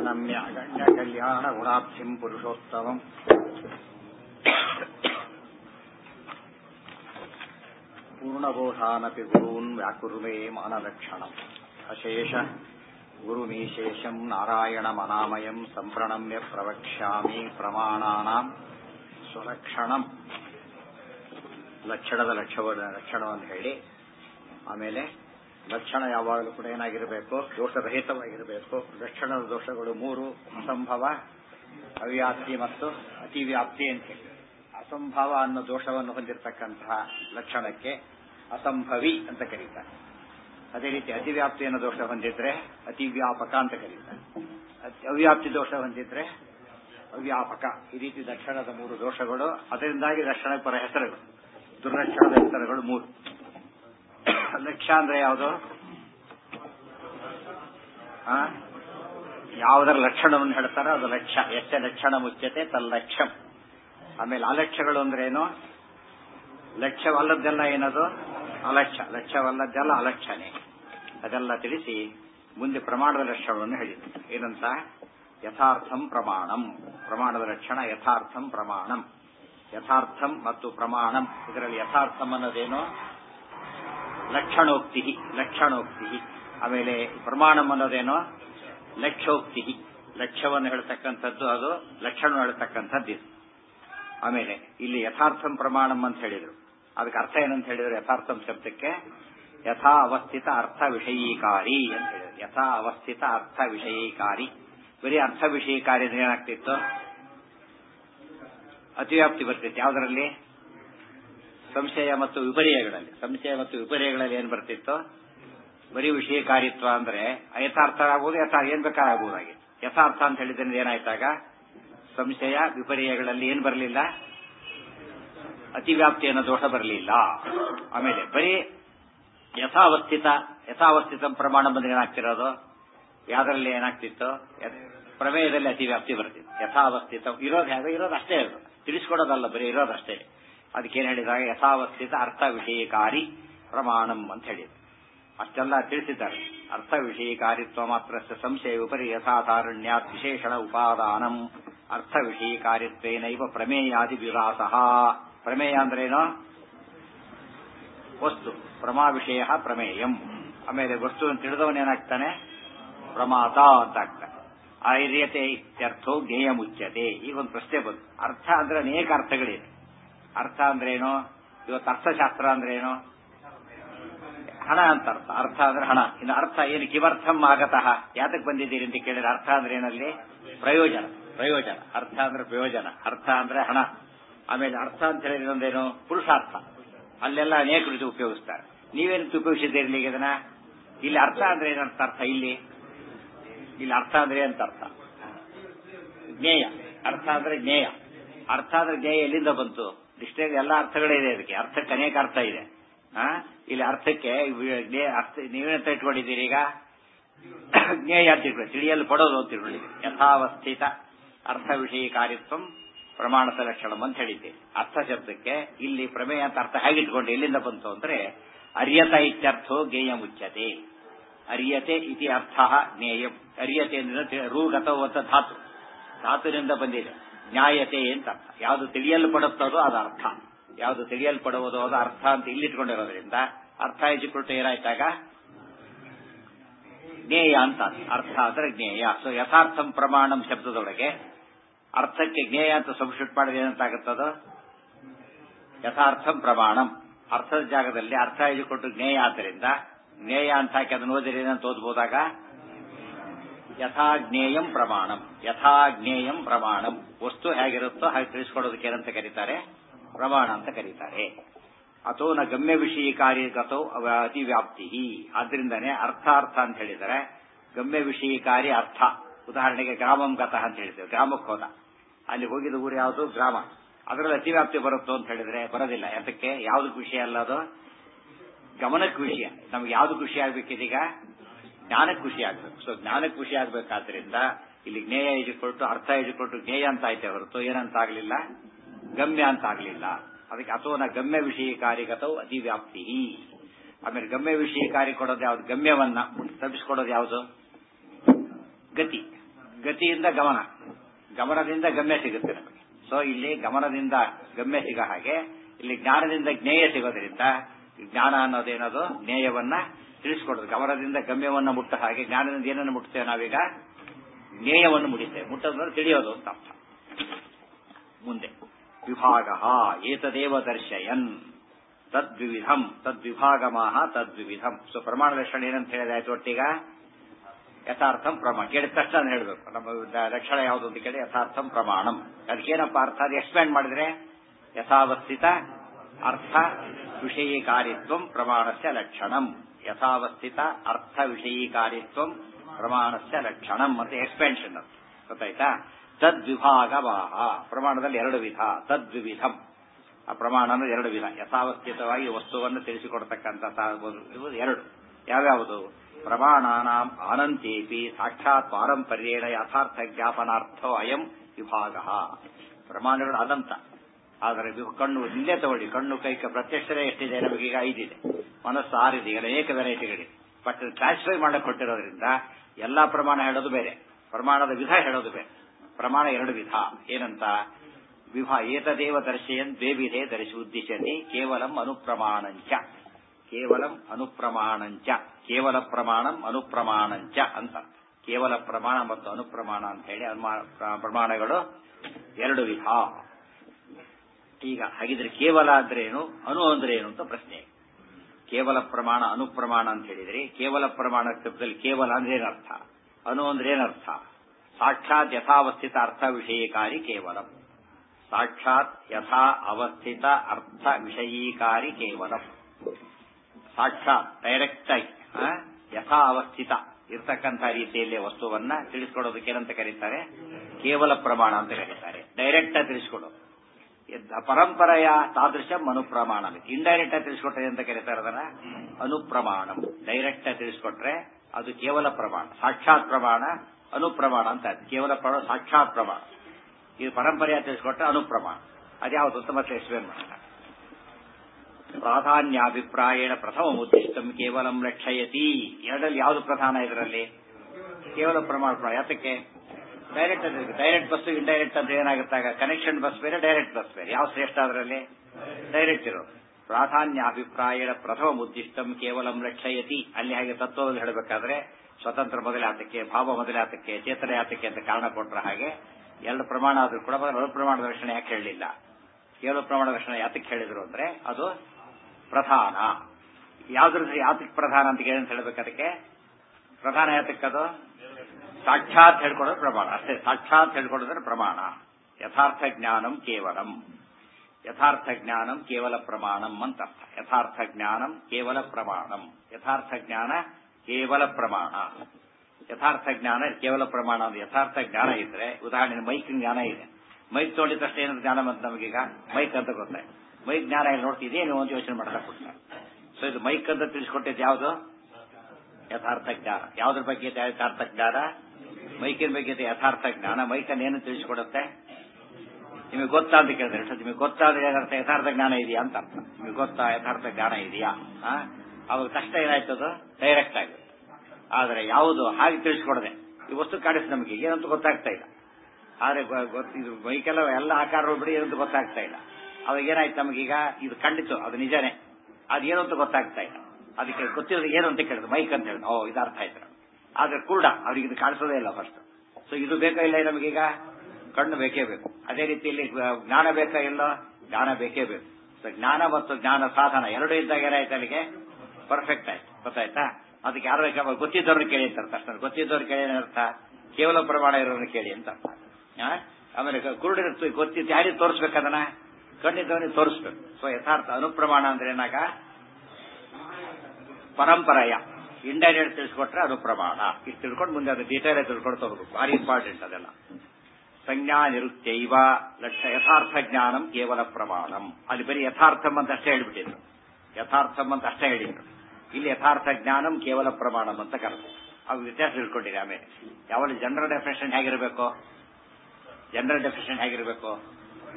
प्रणम्यागण्य कल्याणगुणाब्धिम् पुरुषोत्तमम् पूर्णबोधानपि गुरून् व्याकुर्वे मानलक्षणम् अशेष गुरुमीशेषम् नारायणमनामयम् सम्प्रणम्य प्रवक्ष्यामि ಪ್ರಮಾಣಾನಾಂ ಸ್ವಲಕ್ಷಣಂ ಲಕ್ಷಣದ ಲಕ್ಷವ ಲಕ್ಷಣವನ್ನು ಹೇಳಿ ಆಮೇಲೆ ಲಕ್ಷಣ ಯಾವಾಗಲೂ ಕೂಡ ಏನಾಗಿರಬೇಕು ದೋಷರಹಿತವಾಗಿರಬೇಕು ಲಕ್ಷಣದ ದೋಷಗಳು ಮೂರು ಅಸಂಭವ ಅವ್ಯಾಪ್ತಿ ಮತ್ತು ಅತಿವ್ಯಾಪ್ತಿ ಅಂತ ಹೇಳಿ ಅಸಂಭವ ಅನ್ನೋ ದೋಷವನ್ನು ಹೊಂದಿರತಕ್ಕಂತಹ ಲಕ್ಷಣಕ್ಕೆ ಅಸಂಭವಿ ಅಂತ ಕರೀತಾರೆ ಅದೇ ರೀತಿ ಅತಿವ್ಯಾಪ್ತಿ ಅನ್ನೋ ದೋಷ ಹೊಂದಿದ್ರೆ ಅತಿವ್ಯಾಪಕ ಅಂತ ಕರೀತಾರೆ ಅವ್ಯಾಪ್ತಿ ದೋಷ ಹೊಂದಿದ್ರೆ ಅವ್ಯಾಪಕ ಈ ರೀತಿ ಲಕ್ಷಣದ ಮೂರು ದೋಷಗಳು ಅದರಿಂದಾಗಿ ಲಕ್ಷಣ ಪರ ಹೆಸರುಗಳು ದುರ್ಲಕ್ಷಣದ ಹೆಸರುಗಳು ಮೂರು ಲಕ್ಷ್ಯ ಅಂದ್ರೆ ಯಾವುದು ಯಾವುದರ ಲಕ್ಷಣವನ್ನು ಹೇಳ್ತಾರೋ ಅದು ಲಕ್ಷ್ಯ ಎಷ್ಟ ಲಕ್ಷಣ ಮುಚ್ಚತೆ ತಲ್ಲಕ್ಷ್ಯಂ ಆಮೇಲೆ ಅಲಕ್ಷ್ಯಗಳು ಅಂದ್ರೆ ಏನು ಲಕ್ಷ್ಯವಲ್ಲದ್ದೆಲ್ಲ ಏನದು ಅಲಕ್ಷ್ಯ ಲಕ್ಷ್ಯವಲ್ಲದ್ದೆಲ್ಲ ಅಲಕ್ಷ್ಯನೇ ಅದೆಲ್ಲ ತಿಳಿಸಿ ಮುಂದೆ ಪ್ರಮಾಣದ ಲಕ್ಷಣವನ್ನು ಹೇಳಿದ್ರು ಏನಂತ ಯಥಾರ್ಥಂ ಪ್ರಮಾಣಂ ಪ್ರಮಾಣದ ಲಕ್ಷಣ ಯಥಾರ್ಥಂ ಪ್ರಮಾಣಂ ಯಥಾರ್ಥಂ ಮತ್ತು ಪ್ರಮಾಣಂ ಇದರಲ್ಲಿ ಯಥಾರ್ಥಂ ಅನ್ನೋದೇನು ಲಕ್ಷಣೋಕ್ತಿ ಲಕ್ಷಣೋಕ್ತಿ ಆಮೇಲೆ ಪ್ರಮಾಣಂ ಅನ್ನೋದೇನು ಲಕ್ಷ್ಯೋಕ್ತಿ ಲಕ್ಷ್ಯವನ್ನು ಹೇಳ್ತಕ್ಕಂಥದ್ದು ಅದು ಲಕ್ಷಣ ಹೇಳ್ತಕ್ಕಂಥದ್ದು ಇದು ಆಮೇಲೆ ಇಲ್ಲಿ ಯಥಾರ್ಥಂ ಪ್ರಮಾಣಂ ಅಂತ ಹೇಳಿದ್ರು ಅದಕ್ಕೆ ಅರ್ಥ ಏನಂತ ಹೇಳಿದ್ರು ಯಥಾರ್ಥಂ ಶಬ್ದಕ್ಕೆ ಯಥಾ ಅವಸ್ಥಿತ ಅರ್ಥ ವಿಷಯೀಕಾರಿ ಅಂತ ಹೇಳಿದ್ರು ಯಥಾ ಅವಸ್ಥಿತ ಅರ್ಥ ವಿಷಯೀಕಾರಿ ಬರೀ ಅರ್ಥ ವಿಷಯೀಕಾರಿ ಏನಾಗ್ತಿತ್ತು ಅತಿವ್ಯಾಪ್ತಿ ಬರ್ತಿತ್ತು ಯಾವುದರಲ್ಲಿ ಸಂಶಯ ಮತ್ತು ವಿಪರ್ಯಗಳಲ್ಲಿ ಸಂಶಯ ಮತ್ತು ವಿಪರ್ಯಗಳಲ್ಲಿ ಏನ್ ಬರ್ತಿತ್ತು ಬರೀ ವಿಷಯಕಾರಿತ್ವ ಅಂದ್ರೆ ಯಥಾರ್ಥ ಆಗುವುದು ಯಥಾ ಏನ್ ಬೇಕಾಗುವುದಾಗಿತ್ತು ಯಥಾರ್ಥ ಅಂತ ಹೇಳಿದ್ರೆ ಏನಾಯ್ತಾಗ ಸಂಶಯ ವಿಪರ್ಯಗಳಲ್ಲಿ ಏನ್ ಬರಲಿಲ್ಲ ಅತಿವ್ಯಾಪ್ತಿ ಅನ್ನೋ ದೋಷ ಬರಲಿಲ್ಲ ಆಮೇಲೆ ಬರೀ ಯಥಾವಸ್ಥಿತ ಯಥಾವಸ್ಥಿತ ಪ್ರಮಾಣ ಬಂದ್ರೆ ಏನಾಗ್ತಿರೋದು ಯಾವ್ದ್ರಲ್ಲಿ ಏನಾಗ್ತಿತ್ತು ಪ್ರಮೇಯದಲ್ಲಿ ಅತಿವ್ಯಾಪ್ತಿ ಬರ್ತಿತ್ತು ಯಥಾವಸ್ಥಿತ ಇರೋದು ಹೇಗೆ ಇರೋದು ಅಷ್ಟೇ ಇರೋದು ತಿಳಿಸ್ಕೊಡೋದಲ್ಲ ಬರೀ ಇರೋದಷ್ಟೇ ಅದಕ್ಕೇನು ಹೇಳಿದಾಗ ಯಥಾವಸ್ಥಿತ ಅರ್ಥ ವಿಷಯಕಾರಿ ಪ್ರಮಾಣಂ ಅಂತ ಹೇಳಿದ್ರು ಅಷ್ಟೆಲ್ಲ ತಿಳಿಸಿದ್ದಾರೆ ಅರ್ಥ ವಿಷಯಕಾರಿತ್ವ ಮಾತ್ರ ಸಂಶಯ ಉಪರಿ ಯಥಾಧಾರಣ್ಯಾತ್ ವಿಶೇಷಣ ಉಪಾದಾನಂ ಅರ್ಥ ವಿಷಯಕಾರಿತ್ವೇನೈವ ಪ್ರಮೇಯಾದಿ ವಿರಾಸ ಪ್ರಮೇಯ ಅಂದ್ರೇನು ವಸ್ತು ಪ್ರಮಾ ವಿಷಯ ಪ್ರಮೇಯಂ ಆಮೇಲೆ ವಸ್ತುವನ್ನು ತಿಳಿದವನೇನಾಗ್ತಾನೆ ಪ್ರಮಾತ ಅಂತ ಆಗ್ತಾನೆ ಆರ್ಯತೆ ಇತ್ಯರ್ಥೋ ಜ್ಞೇಯ ಮುಚ್ಯತೆ ಈಗ ಒಂದು ಪ್ರಶ್ನೆ ಬಂತು ಅರ್ಥ ಅಂದ್ರೆ ಅನೇಕ ಅರ್ಥಗಳಿದೆ ಅರ್ಥ ಅಂದ್ರೇನು ಇವತ್ತು ಅರ್ಥಶಾಸ್ತ್ರ ಅಂದ್ರೇನು ಹಣ ಅಂತ ಅರ್ಥ ಅರ್ಥ ಅಂದ್ರೆ ಹಣ ಇನ್ನು ಅರ್ಥ ಏನು ಕಿಮರ್ಥಂ ಆಗತಃ ಯಾತಕ್ಕೆ ಬಂದಿದ್ದೀರಿ ಅಂತ ಕೇಳಿದ್ರೆ ಅರ್ಥ ಅಂದ್ರೆ ಏನಲ್ಲಿ ಪ್ರಯೋಜನ ಪ್ರಯೋಜನ ಅರ್ಥ ಅಂದ್ರೆ ಪ್ರಯೋಜನ ಅರ್ಥ ಅಂದ್ರೆ ಹಣ ಆಮೇಲೆ ಅರ್ಥ ಅಂತ ಹೇಳಿದ್ರೆ ಒಂದೇನು ಪುರುಷಾರ್ಥ ಅಲ್ಲೆಲ್ಲ ಅನೇಕ ರೀತಿ ಉಪಯೋಗಿಸ್ತಾರೆ ನೀವೇನು ಉಪಯೋಗಿಸಿದ್ದೀರಿ ಈಗ ಇದನ್ನ ಇಲ್ಲಿ ಅರ್ಥ ಅಂದ್ರೆ ಏನರ್ಥ ಅರ್ಥ ಇಲ್ಲಿ ಇಲ್ಲಿ ಅರ್ಥ ಅಂದ್ರೆ ಅಂತ ಅರ್ಥ ಜ್ಞೇಯ ಅರ್ಥ ಅಂದ್ರೆ ಜ್ಞೇಯ ಅರ್ಥ ಅಂದ್ರೆ ಜ್ಞೇಯ ಎಲ್ಲಿಂದ ಬಂತು ಡಿಕ್ಷನರಿ ಎಲ್ಲ ಅರ್ಥಗಳಿದೆ ಇದಕ್ಕೆ ಅರ್ಥಕ್ಕೆ ಅನೇಕ ಅರ್ಥ ಇದೆ ಇಲ್ಲಿ ಅರ್ಥಕ್ಕೆ ನೀವೇನಂತ ಇಟ್ಕೊಂಡಿದ್ದೀರಿ ಈಗ ಜ್ಞೇಯ ಅಂತ ಇಟ್ಕೊಳ್ಳಿ ತಿಳಿಯಲು ಪಡೋದು ಅಂತ ಇಟ್ಕೊಂಡಿದ್ದೀರಿ ಯಥಾವಸ್ಥಿತ ಅರ್ಥ ವಿಷಯ ಕಾರ್ಯತ್ವ ಪ್ರಮಾಣದ ಲಕ್ಷಣ ಅಂತ ಹೇಳಿದ್ದೆ ಅರ್ಥ ಶಬ್ದಕ್ಕೆ ಇಲ್ಲಿ ಪ್ರಮೇಯ ಅಂತ ಅರ್ಥ ಹೇಗೆ ಇಟ್ಕೊಂಡು ಎಲ್ಲಿಂದ ಬಂತು ಅಂದ್ರೆ ಅರ್ಯತ ಇತ್ಯರ್ಥೋ ಜ್ಞೇಯ ಮುಚ್ಚತೆ ಅರ್ಯತೆ ಇತಿ ಅರ್ಥ ಜ್ಞೇಯಂ ಅರ್ಯತೆ ಅಂದ್ರೆ ರೂಗತವಂತ ಧಾತು ಧಾತುವಿನಿಂದ ಬಂದಿದೆ ನ್ಯಾಯತೆ ಅಂತ ಅರ್ಥ ಯಾವುದು ತಿಳಿಯಲ್ಪಡುತ್ತದೋ ಅದು ಅರ್ಥ ಯಾವುದು ತಿಳಿಯಲ್ಪಡುವುದೋ ಅದು ಅರ್ಥ ಅಂತ ಇಲ್ಲಿಟ್ಕೊಂಡಿರೋದ್ರಿಂದ ಅರ್ಥ ಹೆಚ್ಚಿಕೊಟ್ಟು ಏನಾಯ್ತಾಗ ಜ್ಞೇಯ ಅಂತ ಅರ್ಥ ಅಂದ್ರೆ ಜ್ಞೇಯ ಸೊ ಯಥಾರ್ಥಂ ಪ್ರಮಾಣಂ ಶಬ್ದದೊಳಗೆ ಅರ್ಥಕ್ಕೆ ಜ್ಞೇಯ ಅಂತ ಸಬ್ಸ್ಟಿಟ್ಯೂಟ್ ಮಾಡಿದ್ರೆ ಏನಂತಾಗುತ್ತದು ಯಥಾರ್ಥಂ ಪ್ರಮಾಣಂ ಅರ್ಥದ ಜಾಗದಲ್ಲಿ ಅರ್ಥ ಹೆಚ್ಚಿಕೊಟ್ಟು ಜ್ಞೇಯ ಆದ್ದರಿಂದ ಜ್ಞೇಯ ಅಂತ ಹಾಕಿ ಅದನ್ನು ಓದಿರಿ ಏನಂತ ಓದ್ಬೋದಾಗ ಯಥಾ ಜ್ಞೇಯಂ ಪ್ರಮಾಣಂ ಯಥಾ ಜ್ಞೇಯಂ ಪ್ರಮಾಣಂ ವಸ್ತು ಹೇಗಿರುತ್ತೋ ಹಾಗೆ ತಿಳಿಸ್ಕೊಡೋದಕ್ಕೆ ಏನಂತ ಕರೀತಾರೆ ಪ್ರಮಾಣ ಅಂತ ಕರೀತಾರೆ ಅಥೋ ನ ಗಮ್ಯ ವಿಷಯಕಾರಿ ಗತೋ ಅತಿವ್ಯಾಪ್ತಿ ಆದ್ರಿಂದನೇ ಅರ್ಥಾರ್ಥ ಅಂತ ಹೇಳಿದರೆ ಗಮ್ಯ ವಿಷಯಕಾರಿ ಅರ್ಥ ಉದಾಹರಣೆಗೆ ಗ್ರಾಮಂ ಗತಃ ಅಂತ ಹೇಳ್ತೇವೆ ಗ್ರಾಮಕ್ಕೆ ಹೋದ ಅಲ್ಲಿ ಹೋಗಿದ ಊರು ಯಾವುದು ಗ್ರಾಮ ಅದರಲ್ಲಿ ಅತಿವ್ಯಾಪ್ತಿ ಬರುತ್ತೋ ಅಂತ ಹೇಳಿದ್ರೆ ಬರೋದಿಲ್ಲ ಯಾತಕ್ಕೆ ಯಾವ್ದಕ್ಕೆ ವಿಷಯ ಅಲ್ಲ ಅದು ಗಮನಕ್ಕೆ ವಿಷಯ ನಮ್ಗೆ ಯಾವ್ದು ಖುಷಿ ಆಗ್ಬೇಕಿದೀಗ ಜ್ಞಾನಕ್ಕೆ ಖುಷಿ ಆಗ್ಬೇಕು ಸೊ ಜ್ಞಾನಕ್ಕೆ ಖುಷಿ ಆಗ್ಬೇಕಾದ್ರಿಂದ ಇಲ್ಲಿ ಜ್ಞೇಯ ಇಜಿಕೊಟ್ಟು ಅರ್ಥ ಇಜಿಕೊಟ್ಟು ಜ್ಞೇಯ ಅಂತ ಆಯ್ತೆ ಹೊರತು ಏನಂತ ಆಗ್ಲಿಲ್ಲ ಗಮ್ಯ ಅಂತ ಆಗ್ಲಿಲ್ಲ ಅದಕ್ಕೆ ಅಥವಾ ಗಮ್ಯ ವಿಷಯಕಾರಿ ಗತವು ಅತಿವ್ಯಾಪ್ತಿ ಆಮೇಲೆ ಗಮ್ಯ ವಿಷಯಕಾರಿ ಕೊಡೋದು ಯಾವ್ದು ಗಮ್ಯವನ್ನ ತಪ್ಪಿಸ್ಕೊಡೋದು ಯಾವುದು ಗತಿ ಗತಿಯಿಂದ ಗಮನ ಗಮನದಿಂದ ಗಮ್ಯ ಸಿಗುತ್ತೆ ನಮಗೆ ಸೊ ಇಲ್ಲಿ ಗಮನದಿಂದ ಗಮ್ಯ ಸಿಗೋ ಹಾಗೆ ಇಲ್ಲಿ ಜ್ಞಾನದಿಂದ ಜ್ಞೇಯ ಸಿಗೋದ್ರಿಂದ ಜ್ಞಾನ ಅನ್ನೋದೇನದು ಜ್ಞೇಯವನ್ನ ತಿಳಿಸ್ಕೊಡೋದು ಗಮನದಿಂದ ಗಮ್ಯವನ್ನ ಮುಟ್ಟ ಹಾಗೆ ಜ್ಞಾನದಿಂದ ಏನನ್ನು ಮುಟ್ತೇವೆ ನಾವೀಗ ಜ್ಞೇಯವನ್ನು ಮುಡಿತೇವೆ ಮುಟ್ಟೋದ್ರೆ ತಿಳಿಯೋದು ಅಂತ ಅರ್ಥ ಮುಂದೆ ವಿಭಾಗ ಏತದೇವ ದರ್ಶಯನ್ ತದ್ವಿವಿಧಂ ತದ್ವಿಭಾಗಮಾಹ ತದ್ವಿವಿಧಂ ಸೊ ಪ್ರಮಾಣ ಲಕ್ಷಣ ಏನಂತ ಹೇಳಿದಾಯ್ತು ಒಟ್ಟಿಗ ಯಥಾರ್ಥಂ ಪ್ರಮಾಣ ಕೇಳಿದ ತಕ್ಷಣ ಅದನ್ನ ಹೇಳಬೇಕು ನಮ್ಮ ದ- ಲಕ್ಷಣ ಯಾವುದು ಅಂತ ಕೇಳಿ ಯಥಾರ್ಥಂ ಪ್ರಮಾಣಂ ಅದಕ್ಕೇನಪ್ಪ ಅರ್ಥ ಅದು ಎಕ್ಸ್ಪ್ಲೇನ್ ಮಾಡಿದ್ರೆ ಯಥಾವಸ್ಥಿತ ಅರ್ಥ ವಿಷಯೀಕಾರಿತ್ವಂ ಪ್ರಮಾಣಸ್ಯ ಲಕ್ಷಣಂ ಯಥಾವಸ್ಥಿತ ಅರ್ಥ ವಿಷಯೀಕಾರಿತ್ವಂ ಪ್ರಮಾಣಸ್ಯ ಲಕ್ಷಣಂ ಅಂತ ಎಕ್ಸ್ಪೆನ್ಷನ್ ಅದು ಗೊತ್ತಾಯ್ತಾ ತದ್ವಿಭಾಗವಾಹ ಪ್ರಮಾಣದಲ್ಲಿ ಎರಡು ವಿಧ ತದ್ವಿವಿಧಂ ಆ ಪ್ರಮಾಣ ಅಂದ್ರೆ ಎರಡು ವಿಧ ಯಥಾವಸ್ಥಿತವಾಗಿ ವಸ್ತುವನ್ನು ತಿಳಿಸಿಕೊಡ್ತಕ್ಕಂಥ ಇವು ಎರಡು ಯಾವ್ಯಾವುದು ಪ್ರಮಾಣಾನಾಂ ಅನಂತೇಪಿ ಸಾಕ್ಷಾತ್ ಪಾರಂಪರ್ಯೇಣ ಯಥಾರ್ಥ ಜ್ಞಾಪನಾರ್ಥ ಅಯಂ ವಿಭಾಗ ಪ್ರಮಾಣಗಳು ಅನಂತ ಆದರೆ ಇದು ಕಣ್ಣು ಇಲ್ಲೇ ತಗೊಳ್ಳಿ ಕಣ್ಣು ಕೈಕ ಪ್ರತ್ಯಕ್ಷರೇ ಎಷ್ಟಿದೆ ನಮಗೀಗ ಐದಿದೆ ಮನಸ್ಸು ಆರಿದೆ ಈಗ ಅನೇಕ ವೆರೈಟಿಗಳಿದೆ ಬಟ್ ಕ್ಲಾಸಿಫೈ ಮಾಡಕ್ಕೆ ಕೊಟ್ಟಿರೋದ್ರಿಂದ ಎಲ್ಲಾ ಪ್ರಮಾಣ ಹೇಳೋದು ಬೇರೆ ಪ್ರಮಾಣದ ವಿಧ ಹೇಳೋದು ಬೇರೆ ಪ್ರಮಾಣ ಎರಡು ವಿಧ ಏನಂತ ವಿಭಾ ಏತದೇವ ದರ್ಶಯನ್ ದ್ವೇ ವಿಧೆ ದರ್ಶಿ ಉದ್ದೇಶತಿ ಕೇವಲಂ ಅನುಪ್ರಮಾಣಂಚ ಕೇವಲಂ ಅನುಪ್ರಮಾಣಂಚ ಕೇವಲ ಪ್ರಮಾಣಂ ಅನುಪ್ರಮಾಣಂಚ ಅಂತ ಕೇವಲ ಪ್ರಮಾಣ ಮತ್ತು ಅನುಪ್ರಮಾಣ ಅಂತ ಹೇಳಿ ಅನುಮಾ- ಪ್ರ- ಪ್ರಮಾಣಗಳು ಎರಡು ವಿಧ ಈಗ ಹಾಗಿದ್ರೆ ಕೇವಲ ಅಂದ್ರೆ ಏನು ಅನು ಅಂದ್ರೆ ಏನು ಅಂತ ಪ್ರಶ್ನೆ ಕೇವಲ ಪ್ರಮಾಣ ಅನುಪ್ರಮಾಣ ಅಂತ ಹೇಳಿದ್ರಿ ಕೇವಲ ಪ್ರಮಾಣ ಶಬ್ದದಲ್ಲಿ ಕೇವಲ ಅಂದ್ರೆ ಏನರ್ಥ ಅನು ಅಂದ್ರೆ ಏನರ್ಥ ಸಾಕ್ಷಾತ್ ಯಥಾವಸ್ಥಿತ ಅರ್ಥ ವಿಷಯಕಾರಿ ಕೇವಲ ಸಾಕ್ಷಾತ್ ಯಥಾ ಅವಸ್ಥಿತ ಅರ್ಥ ವಿಷಯೀಕಾರಿ ಕೇವಲ ಸಾಕ್ಷಾತ್ ಡೈರೆಕ್ಟ್ ಆಗಿ ಆ, ಯಥಾ ಅವಸ್ಥಿತ ಇರ್ತಕ್ಕಂಥ ರೀತಿಯಲ್ಲಿ ವಸ್ತುವನ್ನ ತಿಳಿಸ್ಕೊಡೋದಕ್ಕೆ ಏನಂತ ಕರೀತಾರೆ ಕೇವಲ ಪ್ರಮಾಣ ಅಂತ ಕರೀತಾರೆ ಡೈರೆಕ್ಟ್ ಆಗಿ ತಿಳಿಸ್ಕೊಡೋದು ಇದ್ದ ಪರಂಪರೆಯ ತಾದೃಶ ಅನುಪ್ರಮಾಣ ಇಂಡೈರೆಕ್ಟ್ ಆಗಿ ತಿಳಿಸ್ಕೊಟ್ರೆ ಅಂತ ಕರೀತಾರೆ ಅದನ್ನ ಅನುಪ್ರಮಾಣಂ ಡೈರೆಕ್ಟ್ ಆಗಿ ತಿಳಿಸ್ಕೊಟ್ರೆ ಅದು ಕೇವಲ ಪ್ರಮಾಣ ಸಾಕ್ಷಾತ್ ಪ್ರಮಾಣ ಅನುಪ್ರಮಾಣ ಅಂತ ಅದು. ಕೇವಲ ಪ್ರಮಾಣ ಸಾಕ್ಷಾತ್ ಪ್ರಮಾಣ ಇದು ಪರಂಪರೆಯ ತಿಳಿಸ್ಕೊಟ್ರೆ ಅನುಪ್ರಮಾಣ ಅದ್ಯಾವುದು ಅಂತ ಮತ್ತೆ ಎಕ್ಸ್ಪ್ಲೇನ್ ಮಾಡ್ತಾರೆ ಪ್ರಾಧಾನ್ಯಾಭಿಪ್ರಾಯಣ ಪ್ರಥಮ ಉದ್ದೇಶಂ ಕೇವಲಂ ಲಕ್ಷಯತಿ ಎರಡರಲ್ಲಿ ಯಾವುದು ಪ್ರಧಾನ ಇದರಲ್ಲಿ ಕೇವಲ ಪ್ರಮಾಣ ಪ್ರಮಾಣ ಯಾತಕ್ಕೆ ಡೈರೆಕ್ಟ್ ಡೈರೆಕ್ಟ್ ಬಸ್ ಇಂಡೈರೆಕ್ಟ್ ಅಂದ್ರೆ ಏನಾಗುತ್ತಾಗ ಕನೆಕ್ಷನ್ ಬಸ್ ಬೇರೆ ಡೈರೆಕ್ಟ್ ಬಸ್ ಬೇರೆ ಯಾವ ಶ್ರೇಷ್ಠ ಅದರಲ್ಲಿ ಡೈರೆಕ್ಟ್ ಇರೋದು ಪ್ರಾಧಾನ್ಯಾಭಿಪ್ರಾಯಣ ಪ್ರಥಮ ಉದ್ದೇಶಂ ಕೇವಲಂ ಲಕ್ಷಯತಿ ಅಲ್ಲಿ ಹಾಗೆ ತತ್ವದಲ್ಲಿ ಹೇಳಬೇಕಾದ್ರೆ ಸ್ವತಂತ್ರ ಮೊದಲಾತಕ್ಕೆ ಭಾವ ಮೊದಲಾತಕ್ಕೆ ಚೇತನ ಯಾತಕ್ಕೆ ಅಂತ ಕಾರಣ ಕೊಟ್ರ ಹಾಗೆ ಎರಡು ಪ್ರಮಾಣ ಆದ್ರೂ ಕೂಡ ಮೊದಲು ಪ್ರಮಾಣದ ಲಕ್ಷಣ ಯಾಕೆ ಹೇಳಲಿಲ್ಲ ಕೇವಲ ಪ್ರಮಾಣದ ಲಕ್ಷಣ ಯಾತಕ್ಕೆ ಹೇಳಿದ್ರು ಅಂದ್ರೆ ಅದು ಪ್ರಧಾನ ಯಾವ್ದ್ರ ಯಾತಕ್ಕೆ ಪ್ರಧಾನ ಅಂತ ಏನಂತ ಹೇಳ್ಬೇಕು ಅದಕ್ಕೆ ಪ್ರಧಾನ ಯಾತಕ್ಕದು ಸಾಕ್ಷಾತ್ ಹೇಳ್ಕೊಡೋದು ಪ್ರಮಾಣ ಅಷ್ಟೇ ಸಾಕ್ಷಾತ್ ಹೇಳ್ಕೊಡೋದ್ರೆ ಪ್ರಮಾಣ ಯಥಾರ್ಥ ಜ್ಞಾನಂ ಕೇವಲಂ ಯಥಾರ್ಥ ಜ್ಞಾನಂ ಕೇವಲ ಪ್ರಮಾಣಂ ಅಂತ ಅರ್ಥ ಯಥಾರ್ಥ ಜ್ಞಾನಂ ಕೇವಲ ಪ್ರಮಾಣಂ ಯಥಾರ್ಥ ಜ್ಞಾನ ಕೇವಲ ಪ್ರಮಾಣ ಯಥಾರ್ಥ ಜ್ಞಾನ ಕೇವಲ ಪ್ರಮಾಣ ಅಂದ್ರೆ ಯಥಾರ್ಥ ಜ್ಞಾನ ಇದ್ರೆ ಉದಾಹರಣೆ ಮೈಕ್ ಜ್ಞಾನ ಇದೆ ಮೈಕ್ ತೊಗೊಂಡಿದ ತಕ್ಷಣ ಏನು ಜ್ಞಾನ ಬಂತು ನಮಗೀಗ ಮೈಕ್ ಅಂತ ಗೊತ್ತಾಯ್ತು ಮೈಕ್ ಜ್ಞಾನ ಇಲ್ಲಿ ನೋಡ್ತಿದ್ದೇನು ಅಂತ ಯೋಚನೆ ಮಾಡಲ್ಲ ಕೊಡ್ತಾರೆ ಸೊ ಇದು ಮೈಕ್ ಅಂತ ತಿಳಿಸ್ಕೊಟ್ಟಿದ್ದು ಯಾವುದು ಯಥಾರ್ಥ ಜ್ಞಾನ ಯಾವ್ದ್ರ ಬಗ್ಗೆ ಇದೆ ಯಥಾರ್ಥ ಜ್ಞಾನ ಮೈಕಿನ ಬಗ್ಗೆ ಇದೆ ಯಥಾರ್ಥ ಜ್ಞಾನ ಮೈಕನ್ನು ಏನು ತಿಳಿಸ್ಕೊಡುತ್ತೆ ನಿಮಗೆ ಗೊತ್ತಾ ಅಂತ ಕೇಳಿದ್ರೆ ಅಷ್ಟೊತ್ತು ನಿಮಗೆ ಗೊತ್ತಾದ್ರೆ ಏನರ್ಥ ಯಥಾರ್ಥ ಜ್ಞಾನ ಇದೆಯಾ ಅಂತ ಅರ್ಥ ನಿಮಗೆ ಗೊತ್ತಾ ಯಥಾರ್ಥ ಜ್ಞಾನ ಇದೆಯಾ ಆ? ಅವಾಗ ಕಷ್ಟ ಏನಾಯ್ತದು ಡೈರೆಕ್ಟ್ ಆಗಿ ಆದರೆ ಯಾವುದು ಹಾಗೆ ತಿಳಿಸ್ಕೊಡದೆ ಈ ವಸ್ತು ಕಾಣಿಸ್ ನಮಗೆ ಏನಂತ ಗೊತ್ತಾಗ್ತಾ ಇಲ್ಲ ಆದ್ರೆ ಗೊ- ಗೊತ್- ಇದು ಮೈಕೆಲ್ಲ ಎಲ್ಲ ಆಕಾರಗಳು ಬಿಡಿ ಏನಂತ ಗೊತ್ತಾಗ್ತಾ ಇಲ್ಲ ಅವಾಗ ಏನಾಯ್ತು ನಮಗೀಗ ಇದು ಖಂಡಿತು ಅದು ನಿಜನೇ ಅದೇನು ಅಂತ ಗೊತ್ತಾಗ್ತಾ ಇಲ್ಲ ಅದಕ್ಕೆ ಗೊತ್ತಿರೋದು ಏನು ಅಂತ ಕೇಳಿದ್ರು ಮೈಕ್ ಅಂತ ಹೇಳಿದ್ರು ಓ ಇದು ಅರ್ಥ ಆಯ್ತು ಆದ್ರೆ ಕೂಡ ಅವ್ರಿಗೆ ಇದು ಕಾಣಿಸೋದೇ ಇಲ್ಲ ಫಸ್ಟ್ ಸೊ ಇದು ಬೇಕಾ ಇಲ್ಲ ನಮಗೀಗ ಕಣ್ಣು ಬೇಕೇ ಬೇಕು ಅದೇ ರೀತಿಯಲ್ಲಿ ಜ್ಞಾನ ಬೇಕಾ ಇಲ್ಲ ಜ್ಞಾನ ಬೇಕೇ ಬೇಕು ಸೊ ಜ್ಞಾನ ಮತ್ತು ಜ್ಞಾನ ಸಾಧನ ಎರಡು ಇದ್ದಾಗ ಏನಾಯ್ತು ಅಲ್ಲಿಗೆ ಪರ್ಫೆಕ್ಟ್ ಆಯ್ತು ಗೊತ್ತಾಯ್ತಾ ಅದಕ್ಕೆ ಯಾರು ಬೇಕಾ- ಗೊತ್ತಿದ್ದವ್ರನ್ನ ಕೇಳಿ ಅಂತ ಅರ್ಥ ಅಷ್ಟೇ ಗೊತ್ತಿದ್ದವ್ರು ಕೇಳಿ ಏನರ್ಥ ಕೇವಲ ಪ್ರಮಾಣ ಇರೋರನ್ನ ಕೇಳಿ ಅಂತ ಅರ್ಥ ಆ? ಆಮೇಲೆ ಕುರುಡಿನ ಗೊತ್ತಿದ್ದು ಯಾರಿಗೆ ತೋರಿಸ್ಬೇಕು ಅದನ್ನ ಕಣ್ಣಿದ್ದವನಿಗೆ ತೋರಿಸ್ಬೇಕು ಸೊ ಯಥಾರ್ಥ ಅನುಪ್ರಮಾಣ ಅಂದ್ರೆ ಏನಾಗ ಪರಂಪರೆಯ ಇಂಡೈರೆಕ್ಟ್ ತಿಳಿಸ್ಕೊಟ್ರೆ ಅನುಪ್ರಮಾಣ ಇಷ್ಟು ತಿಳ್ಕೊಂಡು ಮುಂದೆ ಅದು ಡೀಟೇಲ್ ತಿಳ್ಕೊಳ್ತಾ ಹೋಗ್ಬೇಕು ಭಾರಿ ಇಂಪಾರ್ಟೆಂಟ್ ಅದೆಲ್ಲ ಸಂಜ್ಞಾ ನಿರುಕ್ತೈವ ಲಕ್ಷ ಯಥಾರ್ಥ ಜ್ಞಾನಂ ಕೇವಲ ಪ್ರಮಾಣಂ ಅಲ್ಲಿ ಬರೀ ಯಥಾರ್ಥಂ ಅಂತ ಅಷ್ಟೇ ಹೇಳ್ಬಿಟ್ಟಿದ್ರು ಯಥಾರ್ಥಂ ಅಂತ ಅಷ್ಟೇ ಹೇಳಿದ್ರು ಇಲ್ಲಿ ಯಥಾರ್ಥ ಜ್ಞಾನಂ ಕೇವಲ ಪ್ರಮಾಣಂ ಅಂತ ಕರೆದು ಅವು ವ್ಯತ್ಯಾಸ ತಿಳ್ಕೊಂಡಿರಿ ಆಮೇಲೆ ಯಾವಾಗ ಜನರಲ್ ಡೆಫಿನೇಷನ್ ಹೇಗಿರಬೇಕು ಜನರಲ್ ಡೆಫಿನೇಷನ್ ಹೇಗಿರಬೇಕು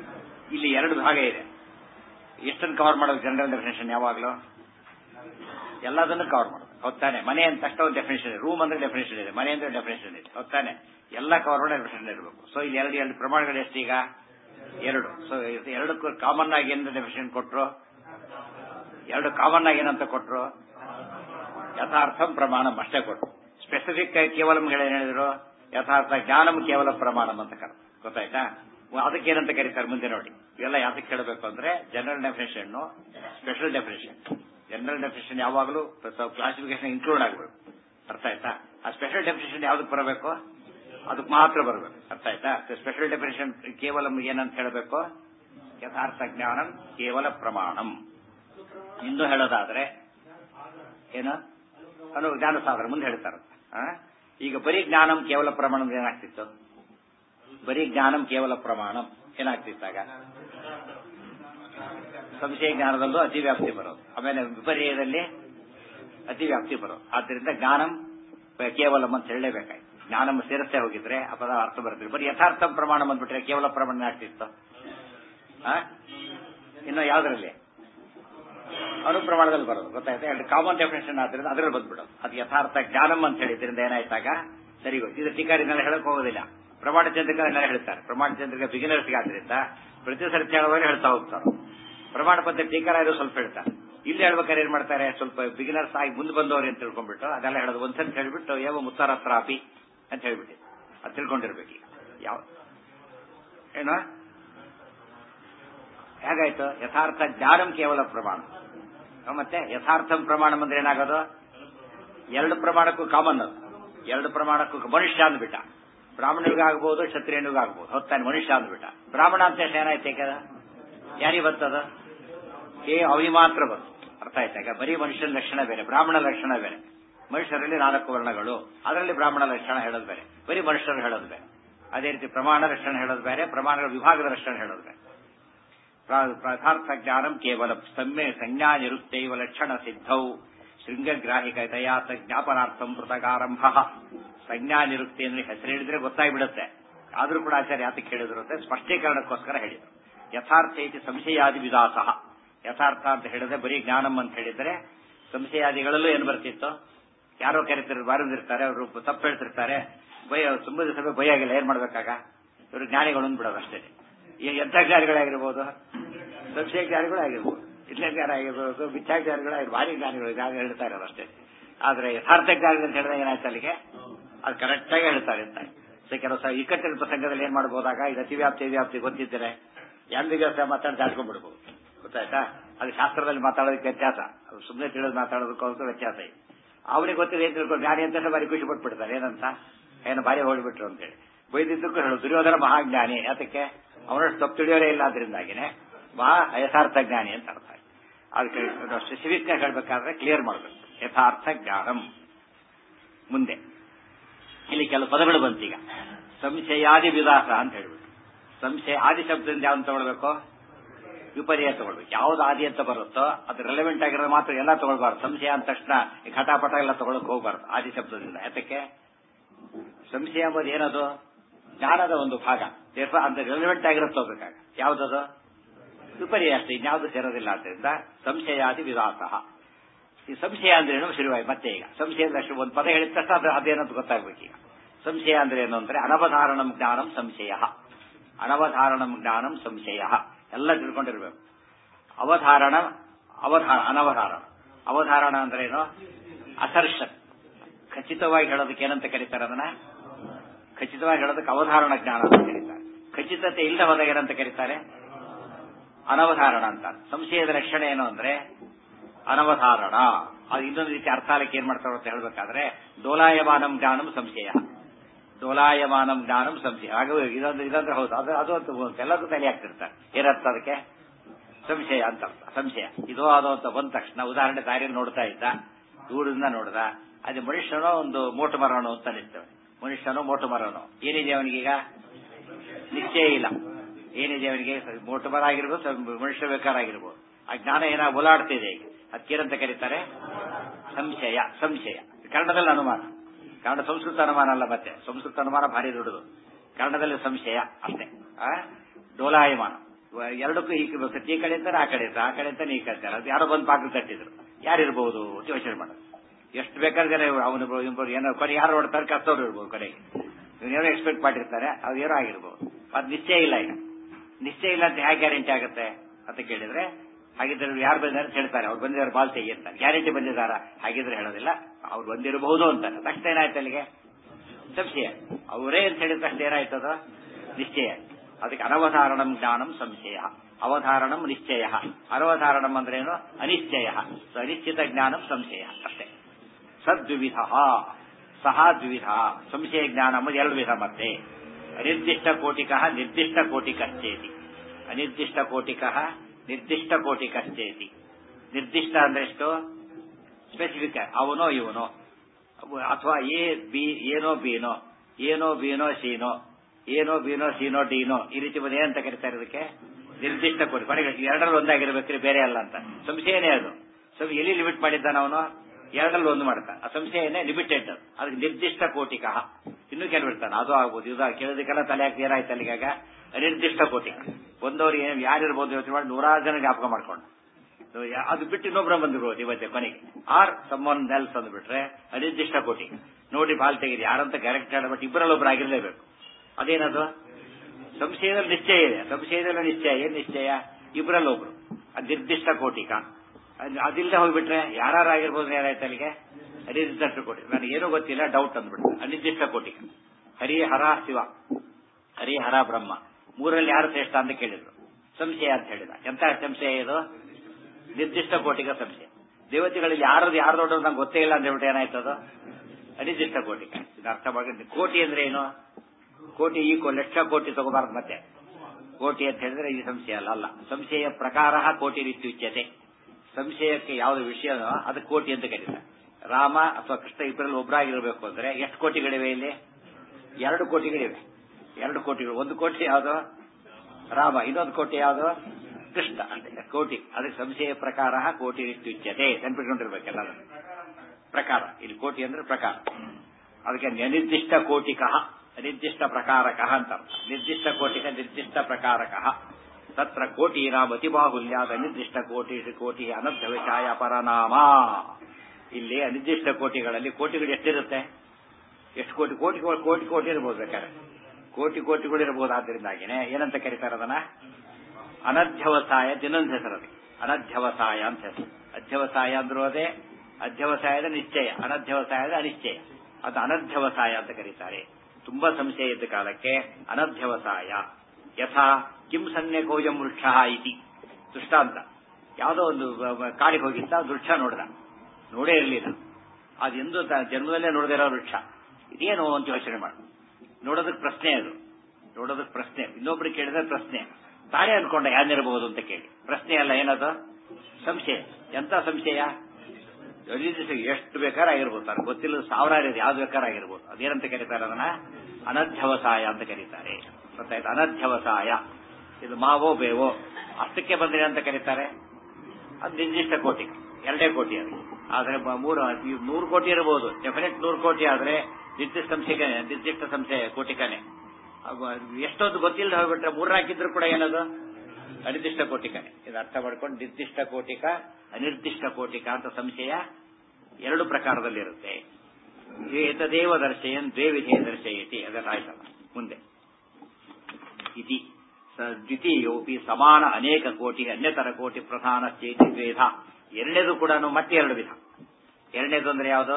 ಇಲ್ಲಿ ಎರಡು ಭಾಗ ಇದೆ ಎಷ್ಟನ್ನು ಕವರ್ ಮಾಡೋದು ಜನರಲ್ ಡೆಫಿನೇಷನ್ ಯಾವಾಗಲೂ ಎಲ್ಲದನ್ನು ಕವರ್ ಮಾಡೋದು ಹೊತ್ತಾನೆ ಮನೆ ಅಂತ ತಕ್ಷಣ ಒಂದು ಡೆಫಿನೇಷನ್ ಇದೆ ರೂಮ್ ಅಂದ್ರೆ ಡೆಫಿನೇಷನ್ ಇದೆ ಮನೆ ಅಂದ್ರೆ ಡೆಫಿನೇಷನ್ ಇದೆ ಹೊತ್ತಾನೆ ಎಲ್ಲ ಕವರ್ ಮಾಡಿ ಡೆಫಿನೇಷನ್ ಇರಬೇಕು ಸೊ ಇಲ್ಲಿ ಎರಡು ಎರಡು ಪ್ರಮಾಣಗಳು ಎಷ್ಟು ಈಗ ಎರಡು ಸೊ ಎರಡಕ್ಕೂ ಕಾಮನ್ ಆಗಿ ಏನು ಡೆಫಿನೇಷನ್ ಕೊಟ್ರು ಎರಡು ಕಾಮನ್ ಆಗಿ ಏನಂತ ಕೊಟ್ರು ಯಥಾರ್ಥಂ ಪ್ರಮಾಣಂ ಅಷ್ಟೇ ಕೊಟ್ರು ಸ್ಪೆಸಿಫಿಕ್ ಆಗಿ ಕೇವಲಂ ಏನ್ ಹೇಳಿದ್ರು ಯಥಾರ್ಥ ಜ್ಞಾನಂ ಕೇವಲ ಪ್ರಮಾಣಂ ಅಂತ ಕರ ಗೊತ್ತಾಯ್ತಾ ಅದಕ್ಕೆ ಏನಂತ ಕರೀತಾರೆ ಮುಂದೆ ನೋಡಿ ಇವೆಲ್ಲ ಯಾತಕ್ಕೆ ಹೇಳಬೇಕು ಅಂದ್ರೆ general definition special definition general definition ಯಾವಾಗಲೂ ಕ್ಲಾಸಿಫಿಕೇಶನ್ ಇನ್ಕ್ಲೂಡ್ ಆಗಬೇಕು ಅರ್ಥ ಆಯ್ತಾ ಆ ಸ್ಪೆಷಲ್ ಡೆಫಿನೇಷನ್ ಯಾವ್ದಕ್ಕೆ ಬರಬೇಕು ಅದಕ್ಕೆ ಮಾತ್ರ ಬರಬೇಕು ಅರ್ಥ ಆಯ್ತಾ ಸ್ಪೆಷಲ್ ಡೆಫಿನೇಷನ್ ಕೇವಲ ಏನಂತ ಹೇಳಬೇಕು ಯಥಾರ್ಥ ಜ್ಞಾನಂ ಕೇವಲ ಪ್ರಮಾಣಂ ಇನ್ನು ಹೇಳೋದಾದ್ರೆ ಏನು ಅನು ಜ್ಞಾನ ಸಾಗರ ಮುಂದೆ ಹೇಳ್ತಾರ ಈಗ ಬರೀ ಜ್ಞಾನಂ ಕೇವಲ ಪ್ರಮಾಣ ಏನಾಗ್ತಿತ್ತು ಬರೀ ಜ್ಞಾನಂ ಕೇವಲ ಪ್ರಮಾಣಂ ಏನಾಗ್ತಿತ್ತಾಗ ಸಂಶಯ ಜ್ಞಾನದಲ್ಲೂ ಅತಿವ್ಯಾಪ್ತಿ ಬರೋದು ಆಮೇಲೆ ವಿಪರ್ಯದಲ್ಲಿ ಅತಿವ್ಯಾಪ್ತಿ ಬರೋದು ಆದ್ದರಿಂದ ಜ್ಞಾನಂ ಕೇವಲಂ ಅಂತ ಹೇಳಲೇಬೇಕಾಯ್ತು ಜ್ಞಾನಂ ಸೇರಿಸ್ತೇ ಹೋಗಿದ್ರೆ ಆ ಪದ ಅರ್ಥ ಬರುತ್ತೆ ಬರೀ ಯಥಾರ್ಥ ಪ್ರಮಾಣ ಬಂದ್ಬಿಟ್ರೆ ಕೇವಲ ಪ್ರಮಾಣ ಆಗ್ತಿತ್ತು ಇನ್ನು ಯಾವ್ದ್ರಲ್ಲಿ ಅನುಪ್ರಮಾಣದಲ್ಲಿ ಬರೋದು ಗೊತ್ತಾಯ್ತಾ ಎರಡು ಕಾಮನ್ ಡೆಫಿನೇಷನ್ ಆದ್ರಿಂದ ಅದರಲ್ಲಿ ಬಂದ್ಬಿಡೋದು ಅದು ಯಥಾರ್ಥ ಜ್ಞಾನಂ ಅಂತ ಹೇಳಿದ್ರಿಂದ ಏನಾಯ್ತಾಗ ಸರಿ ಗೊತ್ತು ಇದು ಟೀಕಾರಿನೆಲ್ಲ ಹೇಳಕ್ ಹೋಗೋದಿಲ್ಲ ಪ್ರಮಾಣ ಚಂದ್ರಿಕೆಲ್ಲ ಹೇಳ್ತಾರೆ ಪ್ರಮಾಣ ಚಂದ್ರಿಕೆ ಬಿಗಿನರ್ಸ್ಗೆ ಆದ್ರಿಂದ ಪ್ರತಿ ಸರ್ತಿ ಹೇಳುವಾಗ ಹೇಳ್ತಾ ಹೋಗ್ತಾರೆ ಪ್ರಮಾಣ ಪತ್ರ ಟೀಕಾರ ಸ್ವಲ್ಪ ಹೇಳ್ತಾರೆ ಇಲ್ಲಿ ಹೇಳ್ಬೇಕಾದ್ರೆ ಏನ್ ಮಾಡ್ತಾರೆ ಸ್ವಲ್ಪ ಬಿಗಿನರ್ಸ್ ಆಗಿ ಮುಂದೆ ಬಂದವ್ರು ಅಂತ ತಿಳ್ಕೊಂಡ್ಬಿಟ್ಟು ಅದೆಲ್ಲ ಹೇಳೋದು ಒಂದ್ಸರಿ ಹೇಳ್ಬಿಟ್ಟು ಯಾವ ಮುತ್ತಾರ ತ್ರಾಪಿ ಅಂತ ಹೇಳ್ಬಿಟ್ಟು ಅದು ತಿಳ್ಕೊಂಡಿರ್ಬೇಕು ಈಗ ಯಾವ ಏನೋ ಹೇಗಾಯ್ತು ಯಥಾರ್ಥ ಜ್ಞಾನಂ ಕೇವಲ ಪ್ರಮಾಣ ಮತ್ತೆ ಯಥಾರ್ಥಂ ಪ್ರಮಾಣ ಅಂದ್ರೆ ಏನಾಗೋದು ಎರಡು ಪ್ರಮಾಣಕ್ಕೂ ಕಾಮನ್ ಅದು ಎರಡು ಪ್ರಮಾಣಕ್ಕೂ ಮನುಷ್ಯ ಅಂದ್ಬಿಟ್ಟ ಬ್ರಾಹ್ಮಣರಿಗಾಗ್ಬೋದು ಕ್ಷತ್ರಿಯನಿಗಾಗ್ಬೋದು ಹೊತ್ತಾನೆ ಮನುಷ್ಯ ಅಂದ್ಬಿಟ್ಟ ಬ್ರಾಹ್ಮಣ ಅಂತ ಏನಾಯ್ತು ಈಗ ಯಾರಿಗೆ ಬರ್ತದ ಏ ಅವನಿ ಮಾತ್ರ ಬಂತು ಅರ್ಥ ಆಯ್ತಾಗ ಬರೀ ಮನುಷ್ಯನ ಲಕ್ಷಣ ಬೇರೆ ಬ್ರಾಹ್ಮಣ ಲಕ್ಷಣ ಬೇರೆ ಮನುಷ್ಯರಲ್ಲಿ ನಾಲ್ಕು ವರ್ಣಗಳು ಅದರಲ್ಲಿ ಬ್ರಾಹ್ಮಣ ಲಕ್ಷಣ ಹೇಳೋದು ಬೇರೆ ಬರೀ ಮನುಷ್ಯರು ಹೇಳೋದು ಬೇರೆ ಅದೇ ರೀತಿ ಪ್ರಮಾಣ ಲಕ್ಷಣ ಹೇಳೋದು ಬೇರೆ ಪ್ರಮಾಣಗಳ ವಿಭಾಗದ ಲಕ್ಷಣ ಹೇಳೋದು ಬೇರೆ ಯಥಾರ್ಥ ಜ್ಞಾನಂ ಕೇವಲ ಸಮ್ಯ ಸಂಜ್ಞಾ ನಿರುತ್ತೈವ ಲಕ್ಷಣ ಸಿದ್ಧೌ ಶೃಂಗಗ್ರಾಹಿಕತೆಯ ಜ್ಞಾಪನಾರ್ಥಂ ಪೃತಕಾರಂಭ ಸಂಜ್ಞಾ ನಿರುಕ್ತಿ ಅಂದ್ರೆ ಹೆಸರು ಹೇಳಿದ್ರೆ ಗೊತ್ತಾಗ್ಬಿಡುತ್ತೆ ಆದ್ರೂ ಕೂಡ ಆಚಾರ್ಯ ಯಾತಕ್ಕೆ ಹೇಳಿದ್ರು ಅಂತ ಸ್ಪಷ್ಟೀಕರಣಕ್ಕೋಸ್ಕರ ಹೇಳಿದ್ರು ಯಥಾರ್ಥ ಐತಿ ಸಂಶಯಾದಿ ವಿದಾಸ ಯಥಾರ್ಥ ಅಂತ ಹೇಳಿದ್ರೆ ಬರೀ ಜ್ಞಾನಂ ಅಂತ ಹೇಳಿದ್ರೆ ಸಂಶಯಾದಿಗಳಲ್ಲೂ ಏನ್ ಬರ್ತಿತ್ತು ಯಾರೋ ಕರಿತಿರ್ ಬಾರಿಂದಿರ್ತಾರೆ ಅವರು ತಪ್ಪು ಹೇಳ್ತಿರ್ತಾರೆ ಭಯ ತುಂಬ ದಿವಸ ಭಯ ಆಗಿಲ್ಲ ಏನ್ ಮಾಡ್ಬೇಕಾಗ ಇವರು ಜ್ಞಾನಿಗಳು ಬಿಡೋದು ಅಷ್ಟೇ ಎಂಥ ಜ್ಞಾನಿಗಳಾಗಿರ್ಬೋದು ಸಂಶಯ ಜ್ಞಾನಿಗಳು ಆಗಿರ್ಬೋದು ಇಲ್ಲಜ್ಞಾನ ಆಗಿರ್ಬೋದು ಮಿಥ್ಯಾಜ್ಞಾನಿಗಳಾಗಿರ್ಬೋದು ಭಾರಿ ಜ್ಞಾನಿಗಳು ಜ್ಞಾನ ಹೇಳ್ತಾ ಇರೋದು ಅಷ್ಟೇ ಆದ್ರೆ ಯಥಾರ್ಥ ಜ್ಞಾನಿಗಳು ಅಂತ ಹೇಳಿದಾಗ ಏನಾಯ್ತು ಅಲ್ಲಿಗೆ ಅದು ಕರೆಕ್ಟ್ ಆಗಿ ಹೇಳ್ತಾರೆ ಅಂತ ಸೊ ಕೆಲವು ಇಕ್ಕಟ್ಟಿನ ಪ್ರಸಂಗದಲ್ಲಿ ಏನ್ ಮಾಡಬಹುದಾಗ ಇದು ಅತಿವ್ಯಾಪ್ತಿ ವ್ಯಾಪ್ತಿ ಗೊತ್ತಿದ್ದರೆ ಎಂದಿಗೆ ಮಾತಾಡಿ ದಾಟ್ಕೊಂಡ್ಬಿಡ್ಬೋದು ಗೊತ್ತಾಯ್ತಾ ಅದು ಶಾಸ್ತ್ರದಲ್ಲಿ ಮಾತಾಡೋದಕ್ಕೆ ವ್ಯತ್ಯಾಸ ಅದು ಸುಮ್ಮನೆ ತಿಳಿದು ಮಾತಾಡೋದಕ್ಕೂ ವ್ಯತ್ಯಾಸ ಇದೆ ಅವನಿಗೆ ಗೊತ್ತಿದೆ ಏನ್ ತಿಳ್ಕೊಂಡು ಜ್ಞಾನಿ ಅಂತ ಬಾರಿ ಖುಷಿ ಪಟ್ಬಿಡ್ತಾರೆ ಏನಂತ ಏನು ಬಾರಿ ಹೋಗ್ಬಿಟ್ರು ಅಂತೇಳಿ ಬೈದಿದ್ದಕ್ಕೂ ಹೇಳು ದುರ್ಯೋಧನ ಮಹಾಜ್ಞಾನಿ ಅದಕ್ಕೆ ಅವನಷ್ಟು ತಪ್ಪು ತಿಳಿಯೋರೇ ಇಲ್ಲ ಅದರಿಂದಾಗಿನೇ ಮಹಾ ಯಥಾರ್ಥ ಜ್ಞಾನಿ ಅಂತ ಅರ್ಥ ಅದಕ್ಕೆ ಸ್ಪೆಸಿಫಿಕ್ ಆಗಿ ಹೇಳ್ಬೇಕಾದ್ರೆ ಕ್ಲಿಯರ್ ಮಾಡಬೇಕು ಯಥಾರ್ಥ ಜ್ಞಾನಂ ಮುಂದೆ ಇಲ್ಲಿ ಕೆಲವು ಪದಗಳು ಬಂತೀಗ ಸಂಶಯಾದಿ ವಿಲಾಸ ಅಂತ ಹೇಳ್ಬಿಟ್ಟು ಸಂಶಯ ಆದಿ ಶಬ್ದದಿಂದ ಯಾವ್ದು ತಗೊಳ್ಬೇಕು ವಿಪರ್ಯ ತಗೊಳ್ಬೇಕು ಯಾವ್ದು ಆದಿ ಅಂತ ಬರುತ್ತೋ ಅದು ರೆಲೆವೆಂಟ್ ಆಗಿರೋದು ಮಾತ್ರ ಎಲ್ಲ ತಗೊಳ್ಬಾರ್ದು ಸಂಶಯ ಅಂದ ತಕ್ಷಣ ಈ ಘಟಾಪಟ ಎಲ್ಲ ತಗೊಳಕ್ ಹೋಗ್ಬಾರ್ದು ಆದಿ ಶಬ್ದದಿಂದ ಯಾತಕ್ಕೆ ಸಂಶಯ ಎಂಬುದು ಏನದು ಜ್ಞಾನದ ಒಂದು ಭಾಗ ಅಂತ ರೆಲೆವೆಂಟ್ ಆಗಿರುತ್ತೆ ಹೋಗ್ಬೇಕಾಗ ಯಾವ್ದದು ವಿಪರ್ಯ ಅಷ್ಟೇ ಇನ್ಯಾವುದು ಸೇರೋದಿಲ್ಲ ಆದ್ದರಿಂದ ಸಂಶಯಾದಿ ವಿಲಾಸ ಈ ಸಂಶಯ ಅಂದ್ರೆ ಏನು ಶುರುವಾಯಿ ಮತ್ತೆ ಈಗ ಸಂಶಯ ಅಂದ್ರೆ ಒಂದು ಪದ ಹೇಳಿದ ತಕ್ಷಣ ಅದು ಅದೇನಂತ ಗೊತ್ತಾಗ್ಬೇಕೀಗ ಸಂಶಯ ಅಂದ್ರೆ ಏನು ಅಂದ್ರೆ ಅನವಧಾರಣಂ ಜ್ಞಾನಂ ಸಂಶಯ ಅನವಧಾರಣಂ ಜ್ಞಾನಂ ಸಂಶಯ ಎಲ್ಲ ತಿಳ್ಕೊಂಡಿರ್ಬೇಕು ಅವಧಾರಣ ಅವಧಾರ ಅನವಧಾರಣ ಅವಧಾರಣ ಅಂದ್ರೆ ಏನು ಅಸರ್ಷನ್ ಖಚಿತವಾಗಿ ಹೇಳೋದಕ್ಕೆ ಏನಂತ ಕರೀತಾರೆ ಅದನ್ನ ಖಚಿತವಾಗಿ ಹೇಳೋದಕ್ಕೆ ಅವಧಾರಣ ಜ್ಞಾನ ಅಂತ ಕರೀತಾರೆ ಖಚಿತತೆ ಇಲ್ಲದ ಹೋದಾಗ ಏನಂತ ಕರೀತಾರೆ ಅನವಧಾರಣ ಅಂತ ಸಂಶಯದ ಲಕ್ಷಣ ಏನು ಅಂದ್ರೆ ಅನವಧಾರಣ ಅದು ಇನ್ನೊಂದು ರೀತಿ ಅರ್ಥಾಲಕ್ಕೆ ಏನ್ ಮಾಡ್ತಾರೆ ಅಂತ ಹೇಳ್ಬೇಕಾದ್ರೆ ಡೋಲಾಯಮಾನಂ ಜ್ಞಾನಂ ಸಂಶಯ ಡೋಲಾಯಮಾನಂ ಜ್ಞಾನಂ ಸಂಶಯ ಹಾಗೆ ಇದೊಂದು ಇದಂದ್ರೆ ಹೌದು ಅದು ಅದು ಅಂತ ಎಲ್ಲದೂ ತಲೆ ಹಾಕ್ತಿರ್ತಾರೆ ಏನರ್ಥ ಅದಕ್ಕೆ ಸಂಶಯ ಅಂತ ಅರ್ಥ ಸಂಶಯ ಇದು ಅದು ಅಂತ ಬಂದ ತಕ್ಷಣ ಉದಾಹರಣೆ ದಾರಿಯಲ್ಲಿ ನೋಡ್ತಾ ಇದ್ದ ದೂರದಿಂದ ನೋಡ್ದ ಅದು ಮನುಷ್ಯನೋ ಒಂದು ಮೋಟು ಮರನೋ ಅಂತ ಅನಿಸ್ತೇವೆ ಮನುಷ್ಯನೋ ಮೋಟು ಮರನೋ ಏನಿದೆ ಅವನಿಗೀಗ ನಿಶ್ಚಯ ಇಲ್ಲ ಏನಿದೆ ಅವನಿಗೆ ಮೋಟು ಮರ ಆಗಿರ್ಬೋದು ಮನುಷ್ಯ ಬೇಕಾರಾಗಿರ್ಬೋದು ಆ ಜ್ಞಾನ ಏನೋ ಓಲಾಡ್ತಿದೆ ಈಗ ಅದಕ್ಕೇನಂತ ಕರೀತಾರೆ ಸಂಶಯ ಸಂಶಯ ಕನ್ನಡದಲ್ಲಿ ಅನುಮಾನ ಕನ್ನಡ ಸಂಸ್ಕೃತ ಅನುಮಾನ ಅಲ್ಲ ಮತ್ತೆ ಸಂಸ್ಕೃತ ಅನುಮಾನ ಭಾರಿ ದೊಡ್ಡದು ಕನ್ನಡದಲ್ಲಿ ಸಂಶಯ ಅಷ್ಟೇ ಆ ಡೋಲಾಯಮಾನ ಎರಡಕ್ಕೂ ಈ ಈ ಕಡೆ ಅಂತಾನೆ ಆ ಕಡೆ ಆ ಕಡೆ ಅಂತಾನೆ ಈ ಕಡೆ ಅದು ಯಾರೋ ಬಂದು ಪಾಕಲು ತಟ್ಟಿದ್ರು ಯಾರಿರ್ಬೋದು ಅಂತ ಯೋಚನೆ ಮಾಡೋದು ಎಷ್ಟು ಬೇಕಾದ್ರೆ ಜನ ಅವನು ಇಬ್ಬರು ಏನೋ ಕೊನೆ ಯಾರು ನೋಡ್ತಾರೆ ಕರ್ತವ್ರು ಇರ್ಬೋದು ಕೊನೆಗೆ ಇವನೇನೋ ಎಕ್ಸ್ಪೆಕ್ಟ್ ಮಾಡಿರ್ತಾರೆ ಅದು ಏನೋ ಆಗಿರ್ಬೋದು ಅದು ನಿಶ್ಚಯ ಇಲ್ಲ ಈಗ ನಿಶ್ಚಯ ಇಲ್ಲ ಅಂತ ಹೇಗೆ ಗ್ಯಾರಂಟಿ ಆಗುತ್ತೆ ಅಂತ ಕೇಳಿದ್ರೆ ಹಾಗಿದ್ರೆ ಯಾರು ಬಂದಿದ್ದಾರೆ ಅಂತ ಹೇಳ್ತಾರೆ ಅವ್ರು ಬಂದಿದ್ದಾರೆ ಬಾಲ್ ತೆಗಿ ಅಂತ ಗ್ಯಾರಂಟಿ ಬಂದಿದ್ದಾರ ಹಾಗಿದ್ರೆ ಹೇಳೋದಿಲ್ಲ ಅವ್ರು ಬಂದಿರಬಹುದು ಅಂತಾರೆ ತಕ್ಷಣ ಏನಾಯ್ತು ಅಲ್ಲಿಗೆ ಸಂಶಯ ಅವರೇ ಅಂತ ಹೇಳಿದ ತಕ್ಷಣ ಏನಾಯ್ತದ ನಿಶ್ಚಯ ಅದಕ್ಕೆ ಅನವಧಾರಣಂ ಜ್ಞಾನಂ ಸಂಶಯ ಅವಧಾರಣಂ ನಿಶ್ಚಯ ಅನವಧಾರಣಂ ಅಂದ್ರೇನು ಅನಿಶ್ಚಯ ಸೊ ಅನಿಶ್ಚಿತ ಜ್ಞಾನಂ ಸಂಶಯ ಅಷ್ಟೇ ಸದ್ವಿಧ ಸಹ ದ್ವಿಧ ಸಂಶಯ ಜ್ಞಾನ ಎಂಬುದು ಎರಡು ವಿಧ ಮತ್ತೆ ಅನಿರ್ದಿಷ್ಟ ಕೋಟಿಕ ನಿರ್ದಿಷ್ಟ ಕೋಟಿಕಶ್ಚೇತಿ ಅನಿರ್ದಿಷ್ಟ ಕೋಟಿಕ ನಿರ್ದಿಷ್ಟ ಕೋಟಿಕಶ್ಚೇತಿ ನಿರ್ದಿಷ್ಟ ಅಂದ್ರೆ ಎಷ್ಟು ಸ್ಪೆಸಿಫಿಕ್ ಅವನೋ ಇವನೋ ಅಥವಾ ಎ ಬಿ ಏನೋ ಬಿನೋ ಏನೋ ಬಿನೋ ಸೀನೋ ಏನೋ ಬಿನೋ ಸೀನೋ ಡಿನೋ ಈ ರೀತಿ ಬಂದು ಏನಂತ ಕರೀತಾರೆ ಇದಕ್ಕೆ ನಿರ್ದಿಷ್ಟ ಕೋಟಿ ಕೊನೆಗೆ ಎರಡರಲ್ಲಿ ಒಂದಾಗಿರ್ಬೇಕ್ರಿ ಬೇರೆ ಅಲ್ಲ ಅಂತ ಸಂಶಯನೇ ಅದು ಸೊ ಎಲ್ಲಿ ಲಿಮಿಟ್ ಮಾಡಿದ್ದಾನ ಅವನು ಎರಡರಲ್ಲಿ ಒಂದು ಮಾಡ್ತಾನೆ ಆ ಸಂಶಯನೇ ಲಿಮಿಟೆಡ್ ಅದಕ್ಕೆ ನಿರ್ದಿಷ್ಟ ಕೋಟಿಕ ಇನ್ನೂ ಕೆಲವಿರ್ತಾನೆ ಅದು ಆಗ್ಬೋದು ಇದು ಕೇಳೋದಕ್ಕೆಲ್ಲ ತಲೆ ಹಾಕಿ ಏನಾಯ್ತು ಅಲ್ಲಿಗಾಗ ಅನಿರ್ದಿಷ್ಟ ಕೋಟಿಕ ಒಂದವ್ರು ಏನು ಯಾರಿರ್ಬೋದು ಯೋಚನೆ ಮಾಡಿ ನೂರಾರು ಜನ ಜ್ಞಾಪಕ ಮಾಡ್ಕೊಂಡು ಅದು ಬಿಟ್ಟು ಇನ್ನೊಬ್ಬರ ಬಂದಿರ್ಬೋದು ಇವತ್ತೆ ಕೊನೆಗೆ ಆರ್ ಸಮ್ಮನ್ ಎಲ್ಸ್ ಅಂದ್ಬಿಟ್ರೆ ಅನಿರ್ದಿಷ್ಟ ಕೋಟಿ ನೋಡಿ ಬಾಲ್ ತೆಗೀರಿ ಯಾರಂತ ಕರೆಕ್ಟ್ ಬಟ್ ಇಬ್ಬರಲ್ಲಿ ಒಬ್ರು ಆಗಿರ್ಲೇಬೇಕು ಅದೇನದು ಸಂಶಯದಲ್ಲಿ ನಿಶ್ಚಯ ಇದೆ ಸಂಶಯದಲ್ಲಿ ನಿಶ್ಚಯ ಏನ್ ನಿಶ್ಚಯ ಇಬ್ಬರಲ್ಲಿ ಒಬ್ರು ಅದು ನಿರ್ದಿಷ್ಟ ಕೋಟಿಕ ಅದಿಲ್ಲದೆ ಹೋಗ್ಬಿಟ್ರೆ ಯಾರಾಗಿರ್ಬೋದು ಏನಾಯ್ತು ಅಲ್ಲಿಗೆ ಅನಿರ್ದಿಷ್ಟ ಕೋಟಿ ನನಗೆ ಏನೂ ಗೊತ್ತಿಲ್ಲ ಡೌಟ್ ಅಂದ್ಬಿಟ್ರೆ ಅನಿರ್ದಿಷ್ಟ ಕೋಟಿಕ ಹರಿ ಹರ ಶಿವ ಹರಿ ಹರ ಬ್ರಹ್ಮ ಮೂರಲ್ಲಿ ಯಾರು ಶ್ರೇಷ್ಠ ಅಂತ ಕೇಳಿದ್ರು ಸಂಶಯ ಅಂತ ಹೇಳಿದ ಎಂತ ಸಂಶಯ ಇದು ನಿರ್ದಿಷ್ಟ ಕೋಟಿಗ ಸಂಶಯ ದೇವತೆಗಳಲ್ಲಿ ಯಾರದು ಯಾರು ದೊಡ್ಡದು ನಂಗೆ ಗೊತ್ತೇ ಇಲ್ಲ ಅಂತ ಹೇಳ್ಬಿಟ್ಟು ಏನಾಯ್ತದು ಅನಿರ್ದಿಷ್ಟ ಕೋಟಿಕ ಇದು ಅರ್ಥ ಮಾಡಿ ಕೋಟಿ ಅಂದ್ರೆ ಏನು ಕೋಟಿ ಈ ಲಕ್ಷ ಕೋಟಿ ತಗೋಬಾರ್ದು ಮತ್ತೆ ಕೋಟಿ ಅಂತ ಹೇಳಿದ್ರೆ ಈ ಸಂಶಯ ಅಲ್ಲ ಅಲ್ಲ ಸಂಶಯ ಪ್ರಕಾರ ಕೋಟಿ ರೀತಿ ಉಚ್ಯತೆ ಸಂಶಯಕ್ಕೆ ಯಾವ್ದು ವಿಷಯನೋ ಅದು ಕೋಟಿ ಅಂತ ಕರೀತಾರೆ ರಾಮ ಅಥವಾ ಕೃಷ್ಣ ಇಬ್ಬರಲ್ಲಿ ಒಬ್ಬರಾಗಿರ್ಬೇಕು ಅಂದ್ರೆ ಎಷ್ಟು ಕೋಟಿಗಳಿವೆ ಇಲ್ಲಿ ಎರಡು ಕೋಟಿಗಳಿವೆ ಎರಡು ಕೋಟಿಗಳು ಒಂದು ಕೋಟಿ ಯಾವುದು ರಾಮ ಇನ್ನೊಂದು ಕೋಟಿ ಯಾವುದು ಕೃಷ್ಣ ಅಂತ ಕೋಟಿ ಅದಕ್ಕೆ ಸಂಶಯ ಪ್ರಕಾರ ಕೋಟಿ ರೀತ್ಯುಚ್ಯತೆ ನೆನ್ಪಿಟ್ಕೊಂಡಿರ್ಬೇಕೆಲ್ಲ ಪ್ರಕಾರ ಇಲ್ಲಿ ಕೋಟಿ ಅಂದ್ರೆ ಪ್ರಕಾರ ಅದಕ್ಕೆ ಅನಿರ್ದಿಷ್ಟ ಕೋಟಿಕಃ ಅನಿರ್ದಿಷ್ಟ ಪ್ರಕಾರಕಃ ಅಂತ ನಿರ್ದಿಷ್ಟ ಕೋಟಿಕ ನಿರ್ದಿಷ್ಟ ಪ್ರಕಾರಕಃ ತತ್ರ ಕೋಟೀನಾಮ ಅತಿಬಾಹುಲ್ಯಾದ ಅನಿರ್ದಿಷ್ಟ ಕೋಟಿ ಕೋಟಿ ಅನರ್ಥ ವಿಷಾಯ ಪರನಾಮ ಇಲ್ಲಿ ಅನಿರ್ದಿಷ್ಟ ಕೋಟಿಗಳಲ್ಲಿ ಕೋಟಿಗಳು ಎಷ್ಟಿರುತ್ತೆ ಎಷ್ಟು ಕೋಟಿ ಕೋಟಿ ಕೋಟಿ ಕೋಟಿ ಇರ್ಬೋದು ಬೇಕಾದ್ರೆ ಕೋಟಿ ಕೋಟಿಗಳು ಇರಬಹುದು ಆದ್ದರಿಂದಾಗಿನೇ ಏನಂತ ಕರೀತಾರೆ ಅದನ್ನ ಅನಧ್ಯವಸಾಯ ದಿನೊಂದು ಹೆಸರು ಅದಕ್ಕೆ ಅನಧ್ಯವಸಾಯ ಅಂತ ಹೆಸರು ಅಧ್ಯವಸಾಯ ಅಂದ್ರೂ ಅದೇ ಅಧ್ಯವಸಾಯದ ನಿಶ್ಚಯ ಅನಧ್ಯವಸಾಯದ ಅನಿಶ್ಚಯ ಅದು ಅನಧ್ಯವಸಾಯ ಅಂತ ಕರೀತಾರೆ ತುಂಬಾ ಸಂಶಯ ಇದ್ದ ಕಾಲಕ್ಕೆ ಅನಧ್ಯವಸಾಯ ಯಥಾ ಕಿಂ ಸನ್ಯಕೋಯಂ ವೃಕ್ಷ ಇತಿ ದೃಷ್ಟಾಂತ ಯಾವುದೋ ಒಂದು ಕಾಡಿಗೆ ಹೋಗಿದ್ದ ವೃಕ್ಷ ನೋಡ್ದ ನೋಡೇ ಇರಲಿಲ್ಲ ಅದೆಂದು ಜನ್ಮದಲ್ಲೇ ನೋಡದೇ ಇರೋ ವೃಕ್ಷ ಇದೇನು ಅಂತ ಯೋಚನೆ ಮಾಡ ನೋಡೋದಕ್ಕೆ ಪ್ರಶ್ನೆ ಅದು ನೋಡೋದಕ್ಕೆ ಪ್ರಶ್ನೆ ಇನ್ನೊಬ್ರು ಕೇಳಿದ್ರೆ ಪ್ರಶ್ನೆ ತಾನೇ ಅನ್ಕೊಂಡ ಯಾರಿರಬಹುದು ಅಂತ ಕೇಳಿ ಪ್ರಶ್ನೆ ಅಲ್ಲ ಏನದು ಸಂಶಯ ಎಂತ ಸಂಶಯ ಎಷ್ಟು ಬೇಕಾರಾಗಿರ್ಬೋದು ನನಗೆ ಗೊತ್ತಿಲ್ಲ ಸಾವಿರಾರು ಇದೆ ಯಾವ್ದು ಬೇಕಾರಾಗಿರ್ಬೋದು ಅದೇನಂತ ಕರೀತಾರೆ ಅದನ್ನ ಅನಧ್ಯವಸಾಯ ಅಂತ ಕರೀತಾರೆ ಗೊತ್ತಾಯ್ತು ಅನಧ್ಯವಸಾಯ ಇದು ಮಾವೋ ಬೇವೋ ಅಷ್ಟಕ್ಕೆ ಬಂದ್ರೆ ಅಂತ ಕರೀತಾರೆ ಅದು ನಿರ್ದಿಷ್ಟ ಕೋಟಿ ಎರಡೇ ಕೋಟಿ ಅದು ಆದ್ರೆ ಮೂರು ನೂರು ಕೋಟಿ ಇರಬಹುದು ಡೆಫಿನೆಟ್ ನೂರು ಕೋಟಿ ಆದ್ರೆ ನಿರ್ದಿಷ್ಟ ಸಂಶಯ ನಿರ್ದಿಷ್ಟ ಸಂಶಯ ಕೋಟಿಕನೆ ಎಷ್ಟೊಂದು ಗೊತ್ತಿಲ್ಲದೆ ಹೋಗ್ಬಿಟ್ರೆ ಮೂರ್ ಹಾಕಿದ್ರು ಕೂಡ ಏನದು ಅನಿರ್ದಿಷ್ಟ ಕೋಟಿಕನೆ ಇದು ಅರ್ಥ ಮಾಡ್ಕೊಂಡು ನಿರ್ದಿಷ್ಟ ಕೋಟಿಕ ಅನಿರ್ದಿಷ್ಟ ಕೋಟಿಕ ಅಂತ ಸಂಶಯ ಎರಡು ಪ್ರಕಾರದಲ್ಲಿರುತ್ತೆ ಏತದೇವ ದರ್ಶಯನ್ ದ್ವೇ ವಿಧೇಯ ದರ್ಶಯತಿ ಅದನ್ನ ಆಯ್ತಲ್ಲ ಮುಂದೆ ಇತಿ ದ್ವಿತೀಯೋಪಿ ಸಮಾನ ಅನೇಕ ಕೋಟಿ ಅನ್ಯತರ ಕೋಟಿ ಪ್ರಧಾನ ಚೇತಿ ದ್ವೇಧ ಎರಡನೇದು ಕೂಡ ಮತ್ತೆ ಎರಡು ವಿಧ ಎರಡನೇದು ಅಂದ್ರೆ ಯಾವುದು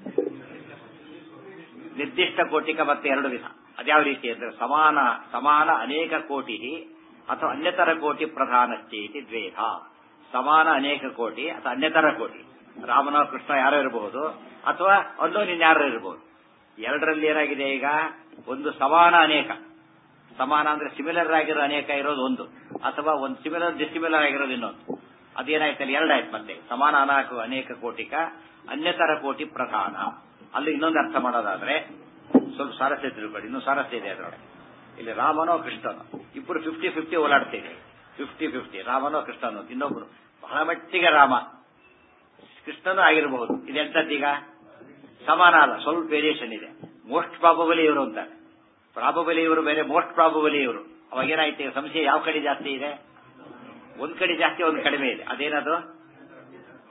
ನಿರ್ದಿಷ್ಟ ಕೋಟಿಕ ಮತ್ತೆ ಎರಡು ವಿಧ ಅದ್ಯಾವ ರೀತಿ ಅಂದ್ರೆ ಸಮಾನ ಸಮಾನ ಅನೇಕ ಕೋಟಿ ಅಥವಾ ಅನ್ಯತರ ಕೋಟಿ ಪ್ರಧಾನ ಚೇತಿ ದ್ವೇಧ ಸಮಾನ ಅನೇಕ ಕೋಟಿ ಅಥವಾ ಅನ್ಯತರ ಕೋಟಿ ರಾಮನ ಕೃಷ್ಣ ಯಾರೋ ಇರಬಹುದು ಅಥವಾ ಒಂದೋ ಯಾರು ಇರಬಹುದು ಎರಡರಲ್ಲಿ ಏನಾಗಿದೆ ಈಗ ಒಂದು ಸಮಾನ ಅನೇಕ ಸಮಾನ ಅಂದ್ರೆ ಸಿಮಿಲರ್ ಆಗಿರೋ ಅನೇಕ ಇರೋದು ಒಂದು ಅಥವಾ ಒಂದು ಸಿಮಿಲರ್ ಡಿಸಿಮಿಲರ್ ಆಗಿರೋದು ಇನ್ನೊಂದು ಅದೇನಾಯ್ತಲ್ಲ ಎರಡಾಯ್ತು ಮತ್ತೆ ಸಮಾನ ಅನಾಕ ಅನೇಕ ಕೋಟಿಕ ಅನ್ಯತರ ಕೋಟಿ ಪ್ರಧಾನ ಅಲ್ಲಿ ಇನ್ನೊಂದು ಅರ್ಥ ಮಾಡೋದಾದ್ರೆ ಸ್ವಲ್ಪ ಸಾರಸ್ಯ ತಿಳ್ಕೊಳ್ಳಿ ಇನ್ನೂ ಸಾರಸ್ಯ ಇದೆ ಅದರೊಳಗೆ ಇಲ್ಲಿ ರಾಮನೋ ಕೃಷ್ಣನೋ ಇಬ್ಬರು ಫಿಫ್ಟಿ ಫಿಫ್ಟಿ ಓಲಾಡ್ತಿದೆ ಫಿಫ್ಟಿ ಫಿಫ್ಟಿ ರಾಮನೋ ಕೃಷ್ಣನೋ ಇನ್ನೊಬ್ರು ಬಹಳ ಮಟ್ಟಿಗೆ ರಾಮ ಕೃಷ್ಣನೂ ಆಗಿರಬಹುದು ಇದೆಂತದ್ದೀಗ ಸಮಾನ ಅಲ್ಲ ಸ್ವಲ್ಪ ವೇರಿಯೇಷನ್ ಇದೆ ಮೋಸ್ಟ್ ಪ್ರಾಬಬಲಿ ಇವರು ಅಂತಾರೆ ಪ್ರಾಬಬಲಿ ಇವರು ಬೇರೆ ಮೋಸ್ಟ್ ಪ್ರಾಬಬಲಿ ಇವರು ಅವಾಗ ಏನಾಯ್ತು ಸಂಶಯ ಯಾವ ಕಡೆ ಜಾಸ್ತಿ ಇದೆ ಒಂದ್ ಕಡೆ ಜಾಸ್ತಿ ಒಂದ್ ಕಡಿಮೆ ಇದೆ ಅದೇನದು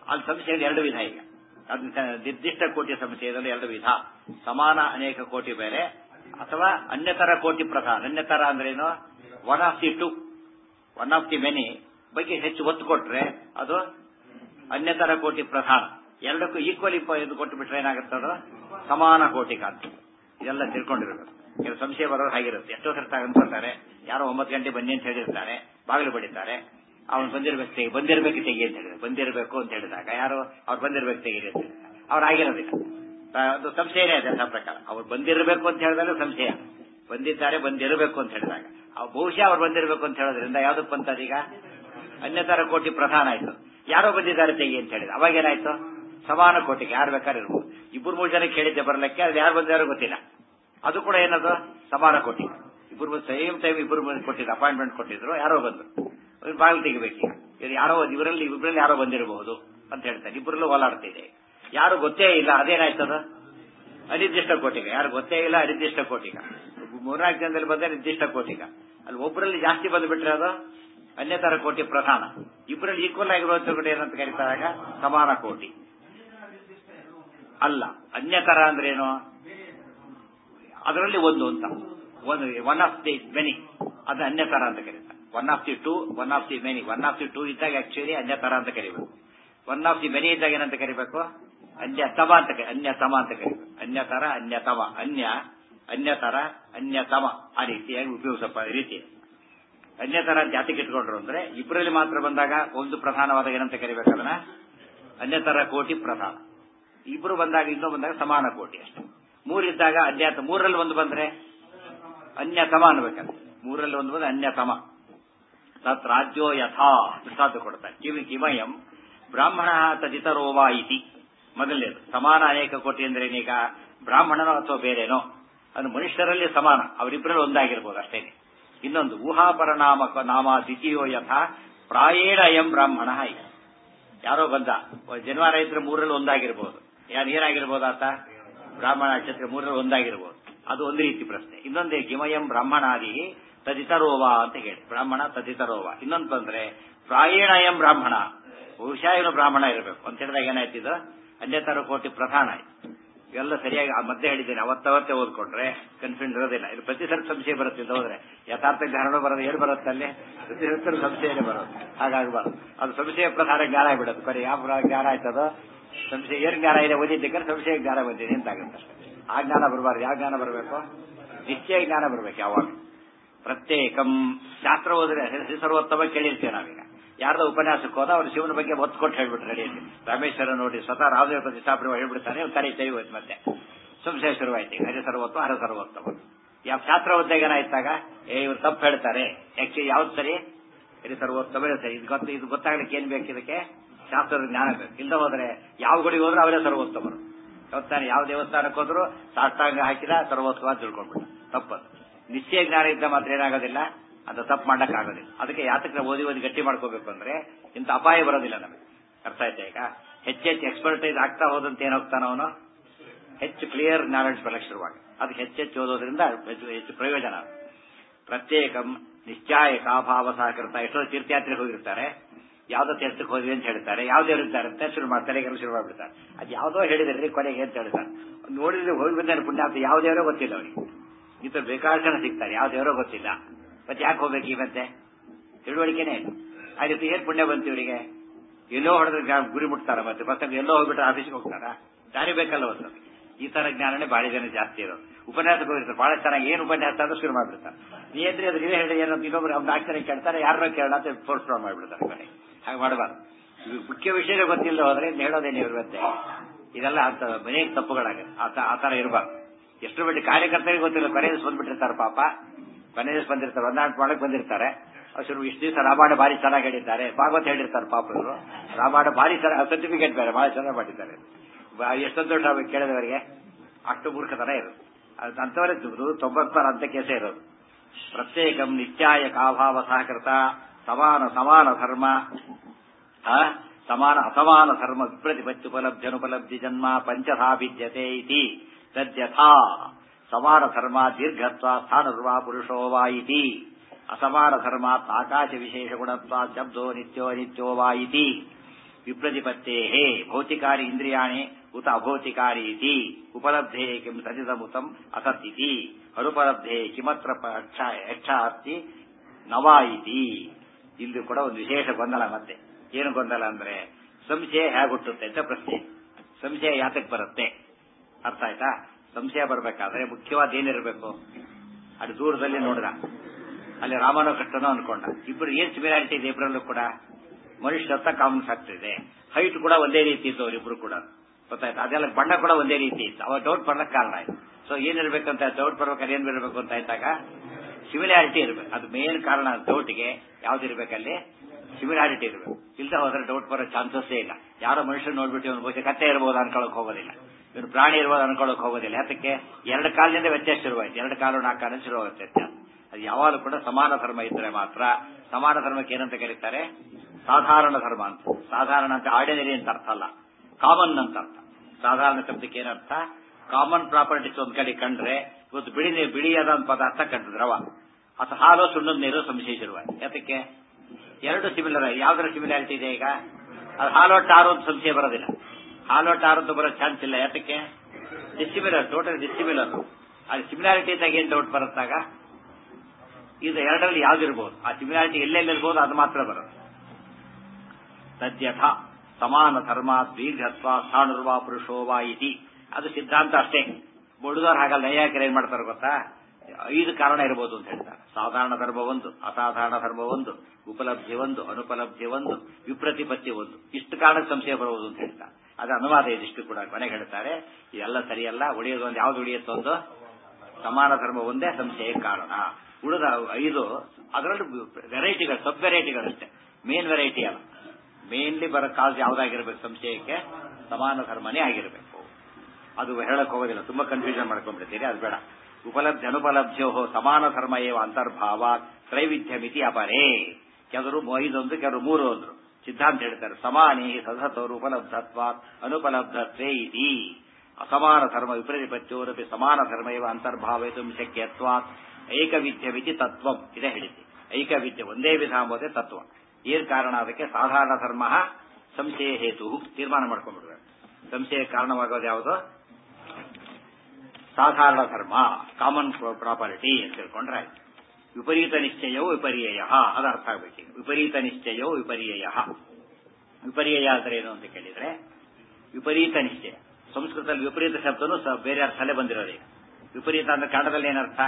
ಅಲ್ಲಿ ಸಂಶಯಗಳು ಎರಡು ವಿಧ ಈಗ ಅದು ನಿರ್ದಿಷ್ಟ ಕೋಟಿ ಸಂಶಯದಲ್ಲಿ ಎರಡು ವಿಧ ಸಮಾನ ಅನೇಕ ಕೋಟಿ ಬೇರೆ ಅಥವಾ ಅನ್ಯತರ ಕೋಟಿ ಪ್ರಧಾನ ಅನ್ಯತರ ಅಂದ್ರೇನು one of the two one of the many ಬಗ್ಗೆ ಹೆಚ್ಚು ಒತ್ತು ಕೊಟ್ರೆ ಅದು ಅನ್ಯತರ ಕೋಟಿ ಪ್ರಧಾನ ಎರಡಕ್ಕೂ ಈಕ್ವಲ್ ಇದು ಕೊಟ್ಟು ಬಿಟ್ರೆ ಏನಾಗುತ್ತದ ಸಮಾನ ಕೋಟಿ ಕಾಂತಿ ಇದೆಲ್ಲ ತಿಳ್ಕೊಂಡಿರ್ಬೇಕು ಕೆಲವು ಸಂಶಯ ಬರೋರು ಹಾಗಿರುತ್ತೆ ಎಷ್ಟೋ ಸರ್ತ ಅನ್ಕೊಳ್ತಾರೆ ಯಾರೋ ಒಂಬತ್ತು ಗಂಟೆ ಬನ್ನಿ ಅಂತ ಹೇಳಿರ್ತಾರೆ ಬಾಗಿಲು ಬಡಿತಾರೆ ಅವ್ನು ಬಂದಿರ್ಬೇಕು ತೆಗಿ ಬಂದಿರ್ಬೇಕು ತೆಗಿ ಅಂತ ಹೇಳಿದ್ರೆ ಬಂದಿರಬೇಕು ಅಂತ ಹೇಳಿದಾಗ ಯಾರು ಅವ್ರು ಬಂದಿರ್ಬೇಕು ತೆಗೀರಿ ಅಂತ ಹೇಳಿದ್ರೆ ಅವ್ರು ಆಗಿರೋದಿಲ್ಲ ಅದು ಸಂಶಯನೇ ಇದೆ ಅಂತ ಪ್ರಕಾರ ಅವ್ರು ಬಂದಿರಬೇಕು ಅಂತ ಹೇಳಿದಾಗ ಸಂಶಯ ಬಂದಿದ್ದಾರೆ ಬಂದಿರಬೇಕು ಅಂತ ಹೇಳಿದಾಗ ಅವ್ ಬಹುಶಃ ಅವ್ರು ಬಂದಿರಬೇಕು ಅಂತ ಹೇಳೋದ್ರಿಂದ ಯಾವ್ದಕ್ಕೆ ಬಂತದೀಗ ಅನ್ಯತರ ಕೋಟಿ ಪ್ರಧಾನ ಆಯ್ತು ಯಾರೋ ಬಂದಿದ್ದಾರೆ ತೆಗಿ ಅಂತ ಹೇಳಿದ ಅವಾಗ ಏನಾಯ್ತು ಸಮಾನ ಕೋಟಿಗೆ ಯಾರು ಬೇಕಾದ್ರೆ ಇರ್ಬೋದು ಇಬ್ಬರು ಮೂರು ಜನಕ್ಕೆ ಹೇಳಿದ್ದೆ ಬರ್ಲಿಕ್ಕೆ ಅದು ಯಾರು ಬಂದಿದ್ದಾರೋ ಗೊತ್ತಿಲ್ಲ ಅದು ಕೂಡ ಏನದು ಸಮಾನ ಕೋಟಿ ಇಬ್ಬರು ಸೇಮ್ ಟೈಮ್ ಇಬ್ಬರು ಕೊಟ್ಟಿದ್ರು ಅಪಾಯಿಂಟ್ಮೆಂಟ್ ಕೊಟ್ಟಿದ್ರು ಯಾರೋ ಬಂದ್ರು ಅವ್ರು ಬಾಗಿಲು ತೆಗಿಬೇಕೀಗ ಇವ್ರು ಯಾರೋ ಇವರಲ್ಲಿ ಇಬ್ಬರಲ್ಲಿ ಯಾರೋ ಬಂದಿರಬಹುದು ಅಂತ ಹೇಳ್ತಾರೆ ಇಬ್ಬರಲ್ಲೂ ಓಲಾಡ್ತಿದೆ ಯಾರು ಗೊತ್ತೇ ಇಲ್ಲ ಅದೇನಾಯ್ತದ ಅನಿರ್ದಿಷ್ಟ ಕೋಟಿಗ ಯಾರು ಗೊತ್ತೇ ಇಲ್ಲ ಅನಿರ್ದಿಷ್ಟ ಕೋಟಿಗ ಮೂರ್ನಾಲ್ಕು ಜನದಲ್ಲಿ ಬಂದ ನಿರ್ದಿಷ್ಟ ಕೋಟಿಗ ಅಲ್ಲಿ ಒಬ್ಬರಲ್ಲಿ ಜಾಸ್ತಿ ಬಂದ್ಬಿಟ್ರೆ ಅದು ಅನ್ಯತರ ಕೋಟಿ ಪ್ರಧಾನ ಇಬ್ಬರಲ್ಲಿ ಈಕ್ವಲ್ ಆಗಿರುವಂತ ಕೋಟಿ ಏನಂತ ಕರೀತಾಗ ಸಮಾನ ಕೋಟಿ ಅಲ್ಲ ಅನ್ಯತರ ಅಂದ್ರೇನು ಅದರಲ್ಲಿ ಒಂದು ಅಂತ ಒಂದು ಒನ್ ಆಫ್ ದಿ ಮೆನಿ ಅದು ಅನ್ಯತರ ಅಂತ ಕರೀತಾರೆ one of the two one of the many one of the two ಇದ್ದಾಗ ಆಕ್ಚುಲಿ ಅನ್ಯತರ ಅಂತ ಕರಿಬೇಕು ಒನ್ ಆಫ್ ದಿ ಮೆನಿ ಇದ್ದಾಗ ಏನಂತ ಕರಿಬೇಕು ಅನ್ಯತಮ ಅಂತ ಕರಿ ಅನ್ಯತಮ ಅಂತ ಕರಿಬೇಕು ಅನ್ಯತರ ಅನ್ಯತಮ ಅನ್ಯ ಅನ್ಯತರ ಅನ್ಯತಮ ಆ ರೀತಿಯಾಗಿ ಉಪಯೋಗಿಸಪ್ಪ ರೀತಿ ಅನ್ಯತರ ಜಾತಿಗೆ ಇಟ್ಕೊಂಡ್ರು ಅಂದ್ರೆ ಇಬ್ಬರಲ್ಲಿ ಮಾತ್ರ ಬಂದಾಗ ಒಂದು ಪ್ರಧಾನವಾದ ಏನಂತ ಕರಿಬೇಕು ಅದನ್ನ ಅನ್ಯತರ ಕೋಟಿ ಪ್ರಧಾನ ಇಬ್ರು ಬಂದಾಗ ಇನ್ನೂ ಬಂದಾಗ ಸಮಾನ ಕೋಟಿ ಅಷ್ಟೇ ಮೂರಿದ್ದಾಗ ಅನ್ಯತ ಮೂರಲ್ಲಿ ಒಂದು ಬಂದ್ರೆ ಅನ್ಯತಮ ಅನ್ಬೇಕಂತ ಮೂರಲ್ಲಿ ಒಂದು ಬಂದ್ರೆ ಅನ್ಯತಮ ತತ್ ರಾಜ್ಯೋ ಯಥಾ ದೃಷ್ಟಾಂತ ಕೊಡ್ತಾರೆ ಕಿವಿ ಕಿಮಯಂ ಬ್ರಾಹ್ಮಣ ತದಿತರೋವಾ ಇತಿ ಮೊದಲನೇದು ಸಮಾನ ಅನೇಕ ಕೋಟಿ ಅಂದ್ರೆ ಏನೀಗ ಬ್ರಾಹ್ಮಣನೋ ಅಥವಾ ಬೇರೆನೋ ಅದು ಮನುಷ್ಯರಲ್ಲಿ ಸಮಾನ ಅವರಿಬ್ಬರಲ್ಲಿ ಒಂದಾಗಿರ್ಬೋದು ಅಷ್ಟೇನೆ ಇನ್ನೊಂದು ಊಹಾಪರನಾಮ ನಾಮ ದ್ವಿತೀಯೋ ಯಥಾ ಪ್ರಾಯೇಣ ಅಯಂ ಬ್ರಾಹ್ಮಣ ಇತಿ ಯಾರೋ ಬಂದ ಜನಿವಾರ ಇದ್ರೆ ಮೂರಲ್ಲಿ ಒಂದಾಗಿರ್ಬೋದು ಯಾರು ಏನಾಗಿರ್ಬೋದು ಆತ ಬ್ರಾಹ್ಮಣ ನಕ್ಷತ್ರ ಮೂರಲ್ಲಿ ಒಂದಾಗಿರ್ಬೋದು ಅದು ಒಂದು ರೀತಿ ಪ್ರಶ್ನೆ ಇನ್ನೊಂದೇ ಗಿಮಯಂ ಬ್ರಾಹ್ಮಣಾದಿ ತದಿತರೋವ ಅಂತ ಹೇಳಿ ಬ್ರಾಹ್ಮಣ ತದಿತರೋವ ಇನ್ನೊಂದು ಬಂದ್ರೆ ಪ್ರಾಯೇಣಯಂ ಬ್ರಾಹ್ಮಣ ಬಹುಶಃ ಇವನು ಬ್ರಾಹ್ಮಣ ಇರಬೇಕು ಅಂತ ಹೇಳಿದಾಗ ಏನಾಯ್ತಿದ್ದು ಅನ್ಯತರ ಕೋಟಿ ಪ್ರಧಾನ ಆಯ್ತು ಇವೆಲ್ಲ ಸರಿಯಾಗಿ ಆ ಮಧ್ಯೆ ಹೇಳಿದ್ದೇನೆ ಅವತ್ತವತ್ತೇ ಓದ್ಕೊಂಡ್ರೆ ಕನ್ಫ್ಯೂಷನ್ ಇರೋದಿಲ್ಲ ಇದು ಪ್ರತಿ ಸಲ ಸಂಶಯ ಬರುತ್ತಿಲ್ಲ ಹೋದ್ರೆ ಯಥಾರ್ಥ ಜ್ಞಾನ ಬರೋದು ಏನು ಬರುತ್ತೆ ಅಲ್ಲಿ ಪ್ರತಿ ಸಲ ಸಂಶಯನೇ ಬರೋದು ಹಾಗಾಗಬಾರ್ದು ಅದು ಸಂಶಯ ಪ್ರಕಾರ ಜ್ಞಾನ ಆಗ್ಬಿಡೋದು ಬರೀ ಯಾವ ಜ್ಞಾನ ಆಯ್ತದೋ ಸಂಶಯ ಏನು ಜ್ಞಾನ ಇದೆ ಓದಿದ್ದಕ್ಕೆ ಸಂಶಯ ಜ್ಞಾನ ಬಂದಿದೆ ಅಂತಾಗುತ್ತೆ ಆ ಜ್ಞಾನ ಬರಬಾರ್ದು ಯಾವ ಜ್ಞಾನ ಬರಬೇಕು ನಿಶ್ಚಯ ಜ್ಞಾನ ಬರಬೇಕು ಯಾವಾಗ ಪ್ರತ್ಯೇಕಂ ಶಾಸ್ತ್ರ ಓದಿದ್ರೆ ಸರ್ವೋತ್ತಮ ಕೇಳಿರ್ತೇವೆ ನಾವೀಗ ಯಾರ್ದೋ ಉಪನ್ಯಾಸಕ್ಕೆ ಹೋದ ಅವ್ರು ಶಿವನ ಬಗ್ಗೆ ಒತ್ತು ಕೊಟ್ಟು ಹೇಳ್ಬಿಟ್ರು ರೆಡಿಯಲ್ಲಿ ರಾಮೇಶ್ವರ ನೋಡಿ ಸ್ವತಃ ರಾಮದೇವ ಪ್ರತಿಷ್ಠಾಪನೆ ಹೇಳ್ಬಿಡ್ತಾನೆ ಅವ್ರು ಕರೆ ಕೈ ಹೋಯ್ತು ಮತ್ತೆ ಸಂಶಯ ಶುರುವಾಯ್ತು ಈಗ ಹರಿ ಸರ್ವೋತ್ತಮ ಹರ ಸರ್ವೋತ್ತಮ ಯಾವ ಶಾಸ್ತ್ರ ಓದಿದಾಗ ಏನಾಯ್ತಾಗ ಏ ಇವ್ರು ತಪ್ಪು ಹೇಳ್ತಾರೆ ಆಕ್ಚುಲಿ ಯಾವ್ದು ಸರಿ ಹರಿ ಸರ್ವೋತ್ತಮ ಸರಿ ಇದು ಗೊತ್ತ ಇದು ಗೊತ್ತಾಗ್ಲಿಕ್ಕೆ ಏನ್ ಬೇಕು ಇದಕ್ಕೆ ಶಾಸ್ತ್ರದ ಜ್ಞಾನ ಬೇಕು ಇಲ್ಲದ ಹೋದ್ರೆ ಯಾವ ಗುಡಿಗೆ ಹೋದ್ರು ಅವರೇ ಸರ್ವೋತ್ತಮರು ಯಾವತ್ತಾನೆ ಯಾವ ದೇವಸ್ಥಾನಕ್ಕೆ ಹೋದ್ರು ಸಾಷ್ಟಾಂಗ ಹಾಕಿದ ಸರ್ವೋತ್ತಮ ಅಂತ ತಿಳ್ಕೊಂಡ್ಬಿಟ್ಟು ತಪ್ಪದು ನಿಶ್ಚಯ ಜ್ಞಾನ ಇದ್ದ ಮಾತ್ರ ಏನಾಗೋದಿಲ್ಲ ಅದು ತಪ್ಪು ಮಾಡಕ್ ಆಗೋದಿಲ್ಲ ಅದಕ್ಕೆ ಯಾತಕ್ಕೆ ಓದಿ ಓದಿ ಗಟ್ಟಿ ಮಾಡ್ಕೋಬೇಕು ಅಂದ್ರೆ ಇಂಥ ಅಪಾಯ ಬರೋದಿಲ್ಲ ನಮಗೆ ಅರ್ಥ ಆಯ್ತಾ ಈಗ ಹೆಚ್ಚೆಚ್ಚು ಎಕ್ಸ್ಪರ್ಟೈಸ್ ಆಗ್ತಾ ಹೋದಂತ ಏನಾಗ್ತಾನ ಅವನು ಹೆಚ್ಚು ಕ್ಲಿಯರ್ ನಾಲೆಡ್ಜ್ ಬರಕ್ಕೆ ಶುರುವಾಗ ಅದಕ್ಕೆ ಹೆಚ್ಚೆಚ್ಚು ಓದೋದ್ರಿಂದ ಹೆಚ್ಚು ಹೆಚ್ಚು ಪ್ರಯೋಜನ ಪ್ರತ್ಯೇಕಂ ನಿಶ್ಚಾಯ ಕಾಭಾವ ಸಹಕೃತ ಎಷ್ಟೋ ತೀರ್ಥಯಾತ್ರೆಗೆ ಹೋಗಿರ್ತಾರೆ ಯಾವ್ದೋ ತೀರ್ಥಕ್ಕೆ ಹೋದ್ವಿ ಅಂತ ಹೇಳ್ತಾರೆ ಯಾವ್ದು ಇರ್ತಾರೆ ಅಂತ ಶುರು ಮಾಡ್ತಾರೆ ಈಗ ಶುರು ಮಾಡ್ಬಿಡ್ತಾರೆ ಅದು ಯಾವ್ದೋ ಹೇಳಿದ್ರಿ ಕೊನೆಗೆ ಅಂತ ಹೇಳ್ತಾರೆ ನೋಡಿದ್ರೆ ಹೋಗಿ ಬಂದಾನೆ ಪುಣ್ಯಾರ್ಥ ಯಾವ ದೇವರೋ ಗೊತ್ತಿಲ್ಲ ಅವನಿಗೆ ಈತ ಬೇಕಾದ ಜನ ಸಿಗ್ತಾರೆ ಯಾವ ದೇವರೋ ಗೊತ್ತಿಲ್ಲ ಮತ್ತೆ ಯಾಕೆ ಹೋಗ್ಬೇಕು ಈ ಮತ್ತೆ ತಿಳುವಳಿಕೆನೇ ಇಲ್ಲ ಆ ರೀತಿ ಏನ್ ಪುಣ್ಯ ಬಂತು ಇವರಿಗೆ ಎಲ್ಲೋ ಹೊಡೆದ್ರೆ ಗುರಿ ಮುಟ್ತಾರ ಮತ್ತೆ ಮತ್ತೆ ಎಲ್ಲೋ ಹೋಗ್ಬಿಟ್ರೆ ಆಫೀಸ್ಗೆ ಹೋಗ್ತಾರ ದಾರಿ ಬೇಕಲ್ಲ ಒಂದು ಈ ತರ ಜ್ಞಾನನೇ ಬಹಳ ಜನ ಜಾಸ್ತಿ ಇರೋದು ಉಪನ್ಯಾಸಕ್ಕೆ ಹೋಗಿರ್ತಾರೆ ಬಹಳ ಚೆನ್ನಾಗಿ ಏನ್ ಉಪನ್ಯಾಸ ಆದ್ರೂ ಶುರು ಮಾಡ್ಬಿಡ್ತಾರೆ ನೀ ಏನ್ರಿ ಅದು ನೀವೇ ಹೇಳಿ ಏನೋ ಇನ್ನೊಬ್ರು ಅವ್ರು ನಾಲ್ಕು ಜನ ಕೇಳ್ತಾರೆ ಯಾರನ್ನ ಕೇಳೋಣ ಅಂತ ಫೋರ್ಸ್ ಮಾಡ್ಬಿಡ್ತಾರೆ ಕೊನೆ ಹಾಗೆ ಮಾಡಬಾರ್ದು ಇದು ಮುಖ್ಯ ವಿಷಯ ಗೊತ್ತಿಲ್ಲ ಹೋದ್ರೆ ಇನ್ನು ಹೇಳೋದೇನು ಇರುತ್ತೆ ಇದೆಲ್ಲ ಅಂತ ಮನೆಗೆ ತಪ್ಪುಗಳಾಗುತ್ತೆ ಆ ತರ ಇರಬಾರ್ದು ಎಷ್ಟು ಬಿಟ್ಟು ಕಾರ್ಯಕರ್ತರಿಗೆ ಗೊತ್ತಿಲ್ಲ ಕೊನೆ ದಿವಸ ಬಂದ್ಬಿಟ್ಟಿರ್ತಾರೆ ಪಾಪ ಕೊನೆ ದಿವಸ ಬಂದಿರ್ತಾರೆ ಒಂದಾಟ ಮಾಡಕ್ ಬಂದಿರ್ತಾರೆ ಶುರು ಇಷ್ಟು ದಿವಸ ರಾಮಾಯಣ ಭಾರಿ ಚೆನ್ನಾಗಿ ಹೇಳಿದ್ದಾರೆ ಭಾಗವತ್ ಹೇಳಿರ್ತಾರೆ ಪಾಪ ಇವರು ರಾಮಾಯಣ ಭಾರಿ ಚೆನ್ನಾಗಿ ಸರ್ಟಿಫಿಕೇಟ್ ಬೇರೆ ಬಹಳ ಚೆನ್ನಾಗಿ ಮಾಡಿದ್ದಾರೆ ಎಷ್ಟೊಂದು ದೊಡ್ಡ ಕೇಳಿದವರಿಗೆ ಅಷ್ಟು ಮೂರ್ಖತನ ಇರೋದು ಅಂತವರೇ ತೊಂಬತ್ತಾರು ಅಂತ ಕೇಸೇ ಇರೋದು ಪ್ರತ್ಯೇಕಂ ನಿತ್ಯಾಯ ಕಾಭಾವ ಸಹಕೃತ ಸಮಾನ ಸಮಾನ ಧರ್ಮ ಸಮಾನ ಅಸಮಾನ ಧರ್ಮ ವಿಪ್ರತಿಪತ್ಯುಪಲಬ್ಧಿ ಅನುಪಲಬ್ಧಿ ಜನ್ಮ ಪಂಚಧಾ ವಿದ್ಯತೆ ಇತಿ ತದ್ಯಥಾ ಸಮಾನ ಧರ್ಮ ದೀರ್ಘತ್ವ ಸ್ಥಾನರ್ವಾ ಪುರುಷೋ ವಾ ಇತಿ ಅಸಮಾನ ಧರ್ಮಾತ್ ಆಕಾಶ ವಿಶೇಷ ಗುಣತ್ವ ಶಬ್ದೋ ನಿತ್ಯೋ ನಿತ್ಯೋ ವಾ ಇತಿ ವಿಪ್ರತಿಪತ್ತೇ ಭೌತಿಕಾರಿ ಇಂದ್ರಿಯಾಣಿ ಉತ ಅಭೌತಿಕಾರಿ ಇತಿ ಉಪಲಬ್ಧೇ ಕಿಂ ಸಜಿತಮುತಂ ಅಸತ್ತಿತಿ ಅನುಪಲಬ್ಧೇ ಕಿಮತ್ರ ಯಕ್ಷ ಅಸ್ತಿ ನವಾ ಇತಿ ಇಲ್ಲಿ ಕೂಡ ಒಂದು ವಿಶೇಷ ಗೊಂದಲ ಮತ್ತೆ ಏನು ಗೊಂದಲ ಅಂದ್ರೆ ಸಂಶಯ ಹೇಗೆ ಹುಟ್ಟುತ್ತೆ ಅಂತ ಪ್ರಶ್ನೆ ಸಂಶಯ ಯಾತಕ್ಕೆ ಬರುತ್ತೆ ಅರ್ಥ ಆಯ್ತಾ ಸಂಶಯ ಬರಬೇಕಾದ್ರೆ ಮುಖ್ಯವಾದ ಏನಿರಬೇಕು ಅದು ದೂರದಲ್ಲಿ ನೋಡಿದ ಅಲ್ಲಿ ರಾಮನೋ ಕೃಷ್ಣನೋ ಅನ್ಕೊಂಡ ಇಬ್ಬರು ಏನ್ ಸಿಮಿಲಾರಿಟಿ ಇದೆ ಇಬ್ಬರಲ್ಲೂ ಕೂಡ ಮನುಷ್ಯ ಹತ್ತ ಕಾಮನ್ ಫ್ಯಾಕ್ಟರ್ ಇದೆ ಹೈಟ್ ಕೂಡ ಒಂದೇ ರೀತಿ ಇತ್ತು ಅವರಿಬ್ರು ಕೂಡ ಗೊತ್ತಾಯ್ತು ಅದೆಲ್ಲ ಬಣ್ಣ ಕೂಡ ಒಂದೇ ರೀತಿ ಇತ್ತು ಅವಾಗ ಡೌಟ್ ಬರ್ಲಕ್ಕೆ ಕಾರಣ ಆಯ್ತು ಸೊ ಏನಿರ್ಬೇಕಂತ ಡೌಟ್ ಬರ್ಬೇಕಾದ್ರೆ ಏನ್ ಬರಬೇಕು ಅಂತ ಆಯ್ತಾಗ ಸಿಮಿಲಾರಿಟಿ ಇರಬೇಕು ಅದು ಮೇನ್ ಕಾರಣ ಡೌಟ್ಗೆ ಯಾವ್ದಿರ್ಬೇಕಲ್ಲಿ ಸಿಮಿಲಾರಿಟಿ ಇರಬೇಕು ಇಲ್ದ ಹೋದ್ರೆ ಡೌಟ್ ಬರೋ ಚಾನ್ಸಸ್ಸೇ ಇಲ್ಲ ಯಾರೋ ಮನುಷ್ಯ ನೋಡ್ಬಿಟ್ಟು ಇವನು ಬಹುಶಃ ಕತ್ತೆ ಇರ್ಬೋದು ಅನ್ಕೊಳಕ್ ಹೋಗೋದಿಲ್ಲ ಇವನು ಪ್ರಾಣಿ ಇರ್ಬೋದು ಅನ್ಕೊಳಕ್ ಹೋಗೋದಿಲ್ಲ ಯಾತಕ್ಕೆ ಎರಡು ಕಾಲಿನಿಂದ ವ್ಯತ್ಯಾಸ ಶುರುವಾಯ್ತು ಎರಡು ಕಾಲು ನಾಲ್ಕು ಕಾಲ ಶುರುವಾಗುತ್ತೆ ವ್ಯತ್ಯಾಸ ಅದು ಯಾವಾಗಲೂ ಕೂಡ ಸಮಾನ ಧರ್ಮ ಇದ್ರೆ ಮಾತ್ರ ಸಮಾನ ಧರ್ಮಕ್ಕೆ ಏನಂತ ಕರೀತಾರೆ ಸಾಧಾರಣ ಧರ್ಮ ಅಂತ ಸಾಧಾರಣ ಅಂತ ಆರ್ಡಿನರಿ ಅಂತ ಅರ್ಥ ಅಲ್ಲ ಕಾಮನ್ ಅಂತ ಅರ್ಥ ಸಾಧಾರಣ ಶಬ್ದಕ್ಕೆ ಏನರ್ಥ ಕಾಮನ್ ಪ್ರಾಪರ್ಟೀಸ್ ಒಂದ್ ಕಡೆ ಕಂಡ್ರೆ ಇವತ್ತು ಬಿಳಿ ನೀರು ಬಿಳಿಯಾದ ಒಂದು ಪದಾರ್ಥ ಕಂಡು ದ್ರವ ಅಥವಾ ಹಾಲು ಸುಣ್ಣದ ನೀರು ಸಂಶಯ ಶುರುವಾಯ್ತು ಯಾತಕ್ಕೆ ಎರಡು ಸಿಮಿಲರ್ ಯಾವ್ದರ ಸಿಮಿಲಾರಿಟಿ ಇದೆ ಈಗ ಅದು ಹಾಲು ಟಾರು ಅಂತ ಸಂಶಯ ಬರೋದಿಲ್ಲ ಹಾಲು ಟಾರು ಅಂತ ಬರೋ ಚಾನ್ಸ್ ಇಲ್ಲ ಯಾತಕ್ಕೆ ಡಿಸ್ಸಿಮಿಲರ್ ಟೋಟಲ್ ಡಿಸ್ಸಿಮಿಲರ್ ಅದು ಸಿಮಿಲಾರಿಟಿ ಇದ್ದಾಗ ಏನ್ ಡೌಟ್ ಬರುತ್ತಾಗ ಇದು ಎರಡರಲ್ಲಿ ಯಾವ್ದಿರ್ಬೋದು ಆ ಸಿಮಿಲಾರಿಟಿ ಎಲ್ಲೆಲ್ಲಿರ್ಬೋದು ಅದು ಮಾತ್ರ ಬರುತ್ತೆ ತದ್ಯಥ ಸಮಾನ ಧರ್ಮ ದೀರ್ಘತ್ವ ಸ್ಥಾಣುರ್ವ ಪುರುಷೋವಾ ಇತಿ ಅದು ಸಿದ್ಧಾಂತ ಅಷ್ಟೇ ಬುಡುದವ್ರು ಹಾಗಲ್ಲ ನೈಯಾಕರು ಏನ್ ಮಾಡ್ತಾರೆ ಗೊತ್ತಾ ಐದು ಕಾರಣ ಇರಬಹುದು ಅಂತ ಹೇಳ್ತಾರೆ ಸಾಧಾರಣ ಧರ್ಮ ಒಂದು ಅಸಾಧಾರಣ ಧರ್ಮ ಒಂದು ಉಪಲಬ್ಧಿ ಒಂದು ಅನುಪಲಬ್ಧಿ ಒಂದು ವಿಪ್ರತಿಪತ್ತಿ ಒಂದು ಇಷ್ಟು ಕಾರಣ ಸಂಶಯ ಬರುವುದು ಅಂತ ಹೇಳ್ತಾರೆ ಅದು ಅನುವಾದ ಇದಿಷ್ಟು ಕೂಡ ಕೊನೆಗೆ ಹೇಳ್ತಾರೆ ಇದೆಲ್ಲ ಸರಿಯಲ್ಲ ಉಳಿಯೋದು ಒಂದು ಯಾವ್ದು ಉಳಿಯುತ್ತೊಂದು ಸಮಾನ ಧರ್ಮ ಒಂದೇ ಸಂಶಯ ಕಾರಣ ಉಳಿದ ಐದು ಅದರಲ್ಲಿ ವೆರೈಟಿಗಳು ಸಬ್ ವೆರೈಟಿಗಳಷ್ಟೇ ಮೇನ್ ವೆರೈಟಿ ಅಲ್ಲ ಮೇನ್ಲಿ ಬರೋ ಕಾಸ್ ಯಾವ್ದಾಗಿರ್ಬೇಕು ಸಂಶಯಕ್ಕೆ ಸಮಾನ ಧರ್ಮನೇ ಆಗಿರಬೇಕು ಅದು ಹೇಳಕ್ ಹೋಗೋದಿಲ್ಲ ತುಂಬಾ ಕನ್ಫ್ಯೂಷನ್ ಮಾಡ್ಕೊಂಡ್ಬಿಡ್ತೀರಿ ಅದು ಬೇಡ ಉಪಲಬ್ಧಿ ಅನುಪಲಬ್ಧ್ಯ ಸಮಾನ ಧರ್ಮ ಏವ ಅಂತರ್ಭಾವ ತ್ರೈವಿಧ್ಯ ಮಿತಿ ಅಪರೇ ಕೆಲವರು ಐದೊಂದು ಕೆಲವರು ಮೂರು ಅಂದ್ರು ಸಿದ್ಧಾಂತ ಹೇಳ್ತಾರೆ ಸಮಾನಿ ಸದತವರು ಉಪಲಬ್ಧತ್ವ ಅನುಪಲಬ್ಧತ್ವೇ ಇತಿ ಅಸಮಾನ ಧರ್ಮ ವಿಪರೀಪತ್ಯೋರಪಿ ಸಮಾನ ಧರ್ಮ ಇವ ಅಂತರ್ಭಾವಿತು ಶಕ್ಯತ್ವಾತ್ ಏಕವಿದ್ಯಮಿತಿ ತತ್ವಂ ಇದೇ ಹೇಳಿದ್ದೆ ಐಕವಿದ್ಯೆ ಒಂದೇ ವಿಧ ಎಂಬುದೇ ತತ್ವ ಏನ್ ಕಾರಣ ಅದಕ್ಕೆ ಸಾಧಾರಣ ಧರ್ಮ ಸಂಶಯ ಹೇತು ತೀರ್ಮಾನ ಮಾಡ್ಕೊಂಡ್ಬಿಡ್ಬೇಕು ಸಂಶಯ ಕಾರಣವಾಗೋದು ಯಾವುದು ಸಾಧಾರಣ ಧರ್ಮ ಕಾಮನ್ ಪ್ರಾಪರ್ಟಿ ಅಂತ ತಿಳ್ಕೊಂಡ್ರೆ ಆಯ್ತು ವಿಪರೀತ ನಿಶ್ಚಯವು ವಿಪರ್ಯಯ ಅದು ಅರ್ಥ ಆಗ್ಬೇಕು ವಿಪರೀತ ನಿಶ್ಚಯವು ವಿಪರ್ಯಯ ವಿಪರ್ಯಯ ಅಂದ್ರೆ ಏನು ಅಂತ ಕೇಳಿದ್ರೆ ವಿಪರೀತ ನಿಶ್ಚಯ ಸಂಸ್ಕೃತದಲ್ಲಿ ವಿಪರೀತ ಶಬ್ದನು ಬೇರೆ ಅರ್ಥಲ್ಲೇ ಬಂದಿರೋದು ಈಗ ವಿಪರೀತ ಅಂದ್ರೆ ಕನ್ನಡದಲ್ಲಿ ಏನರ್ಥ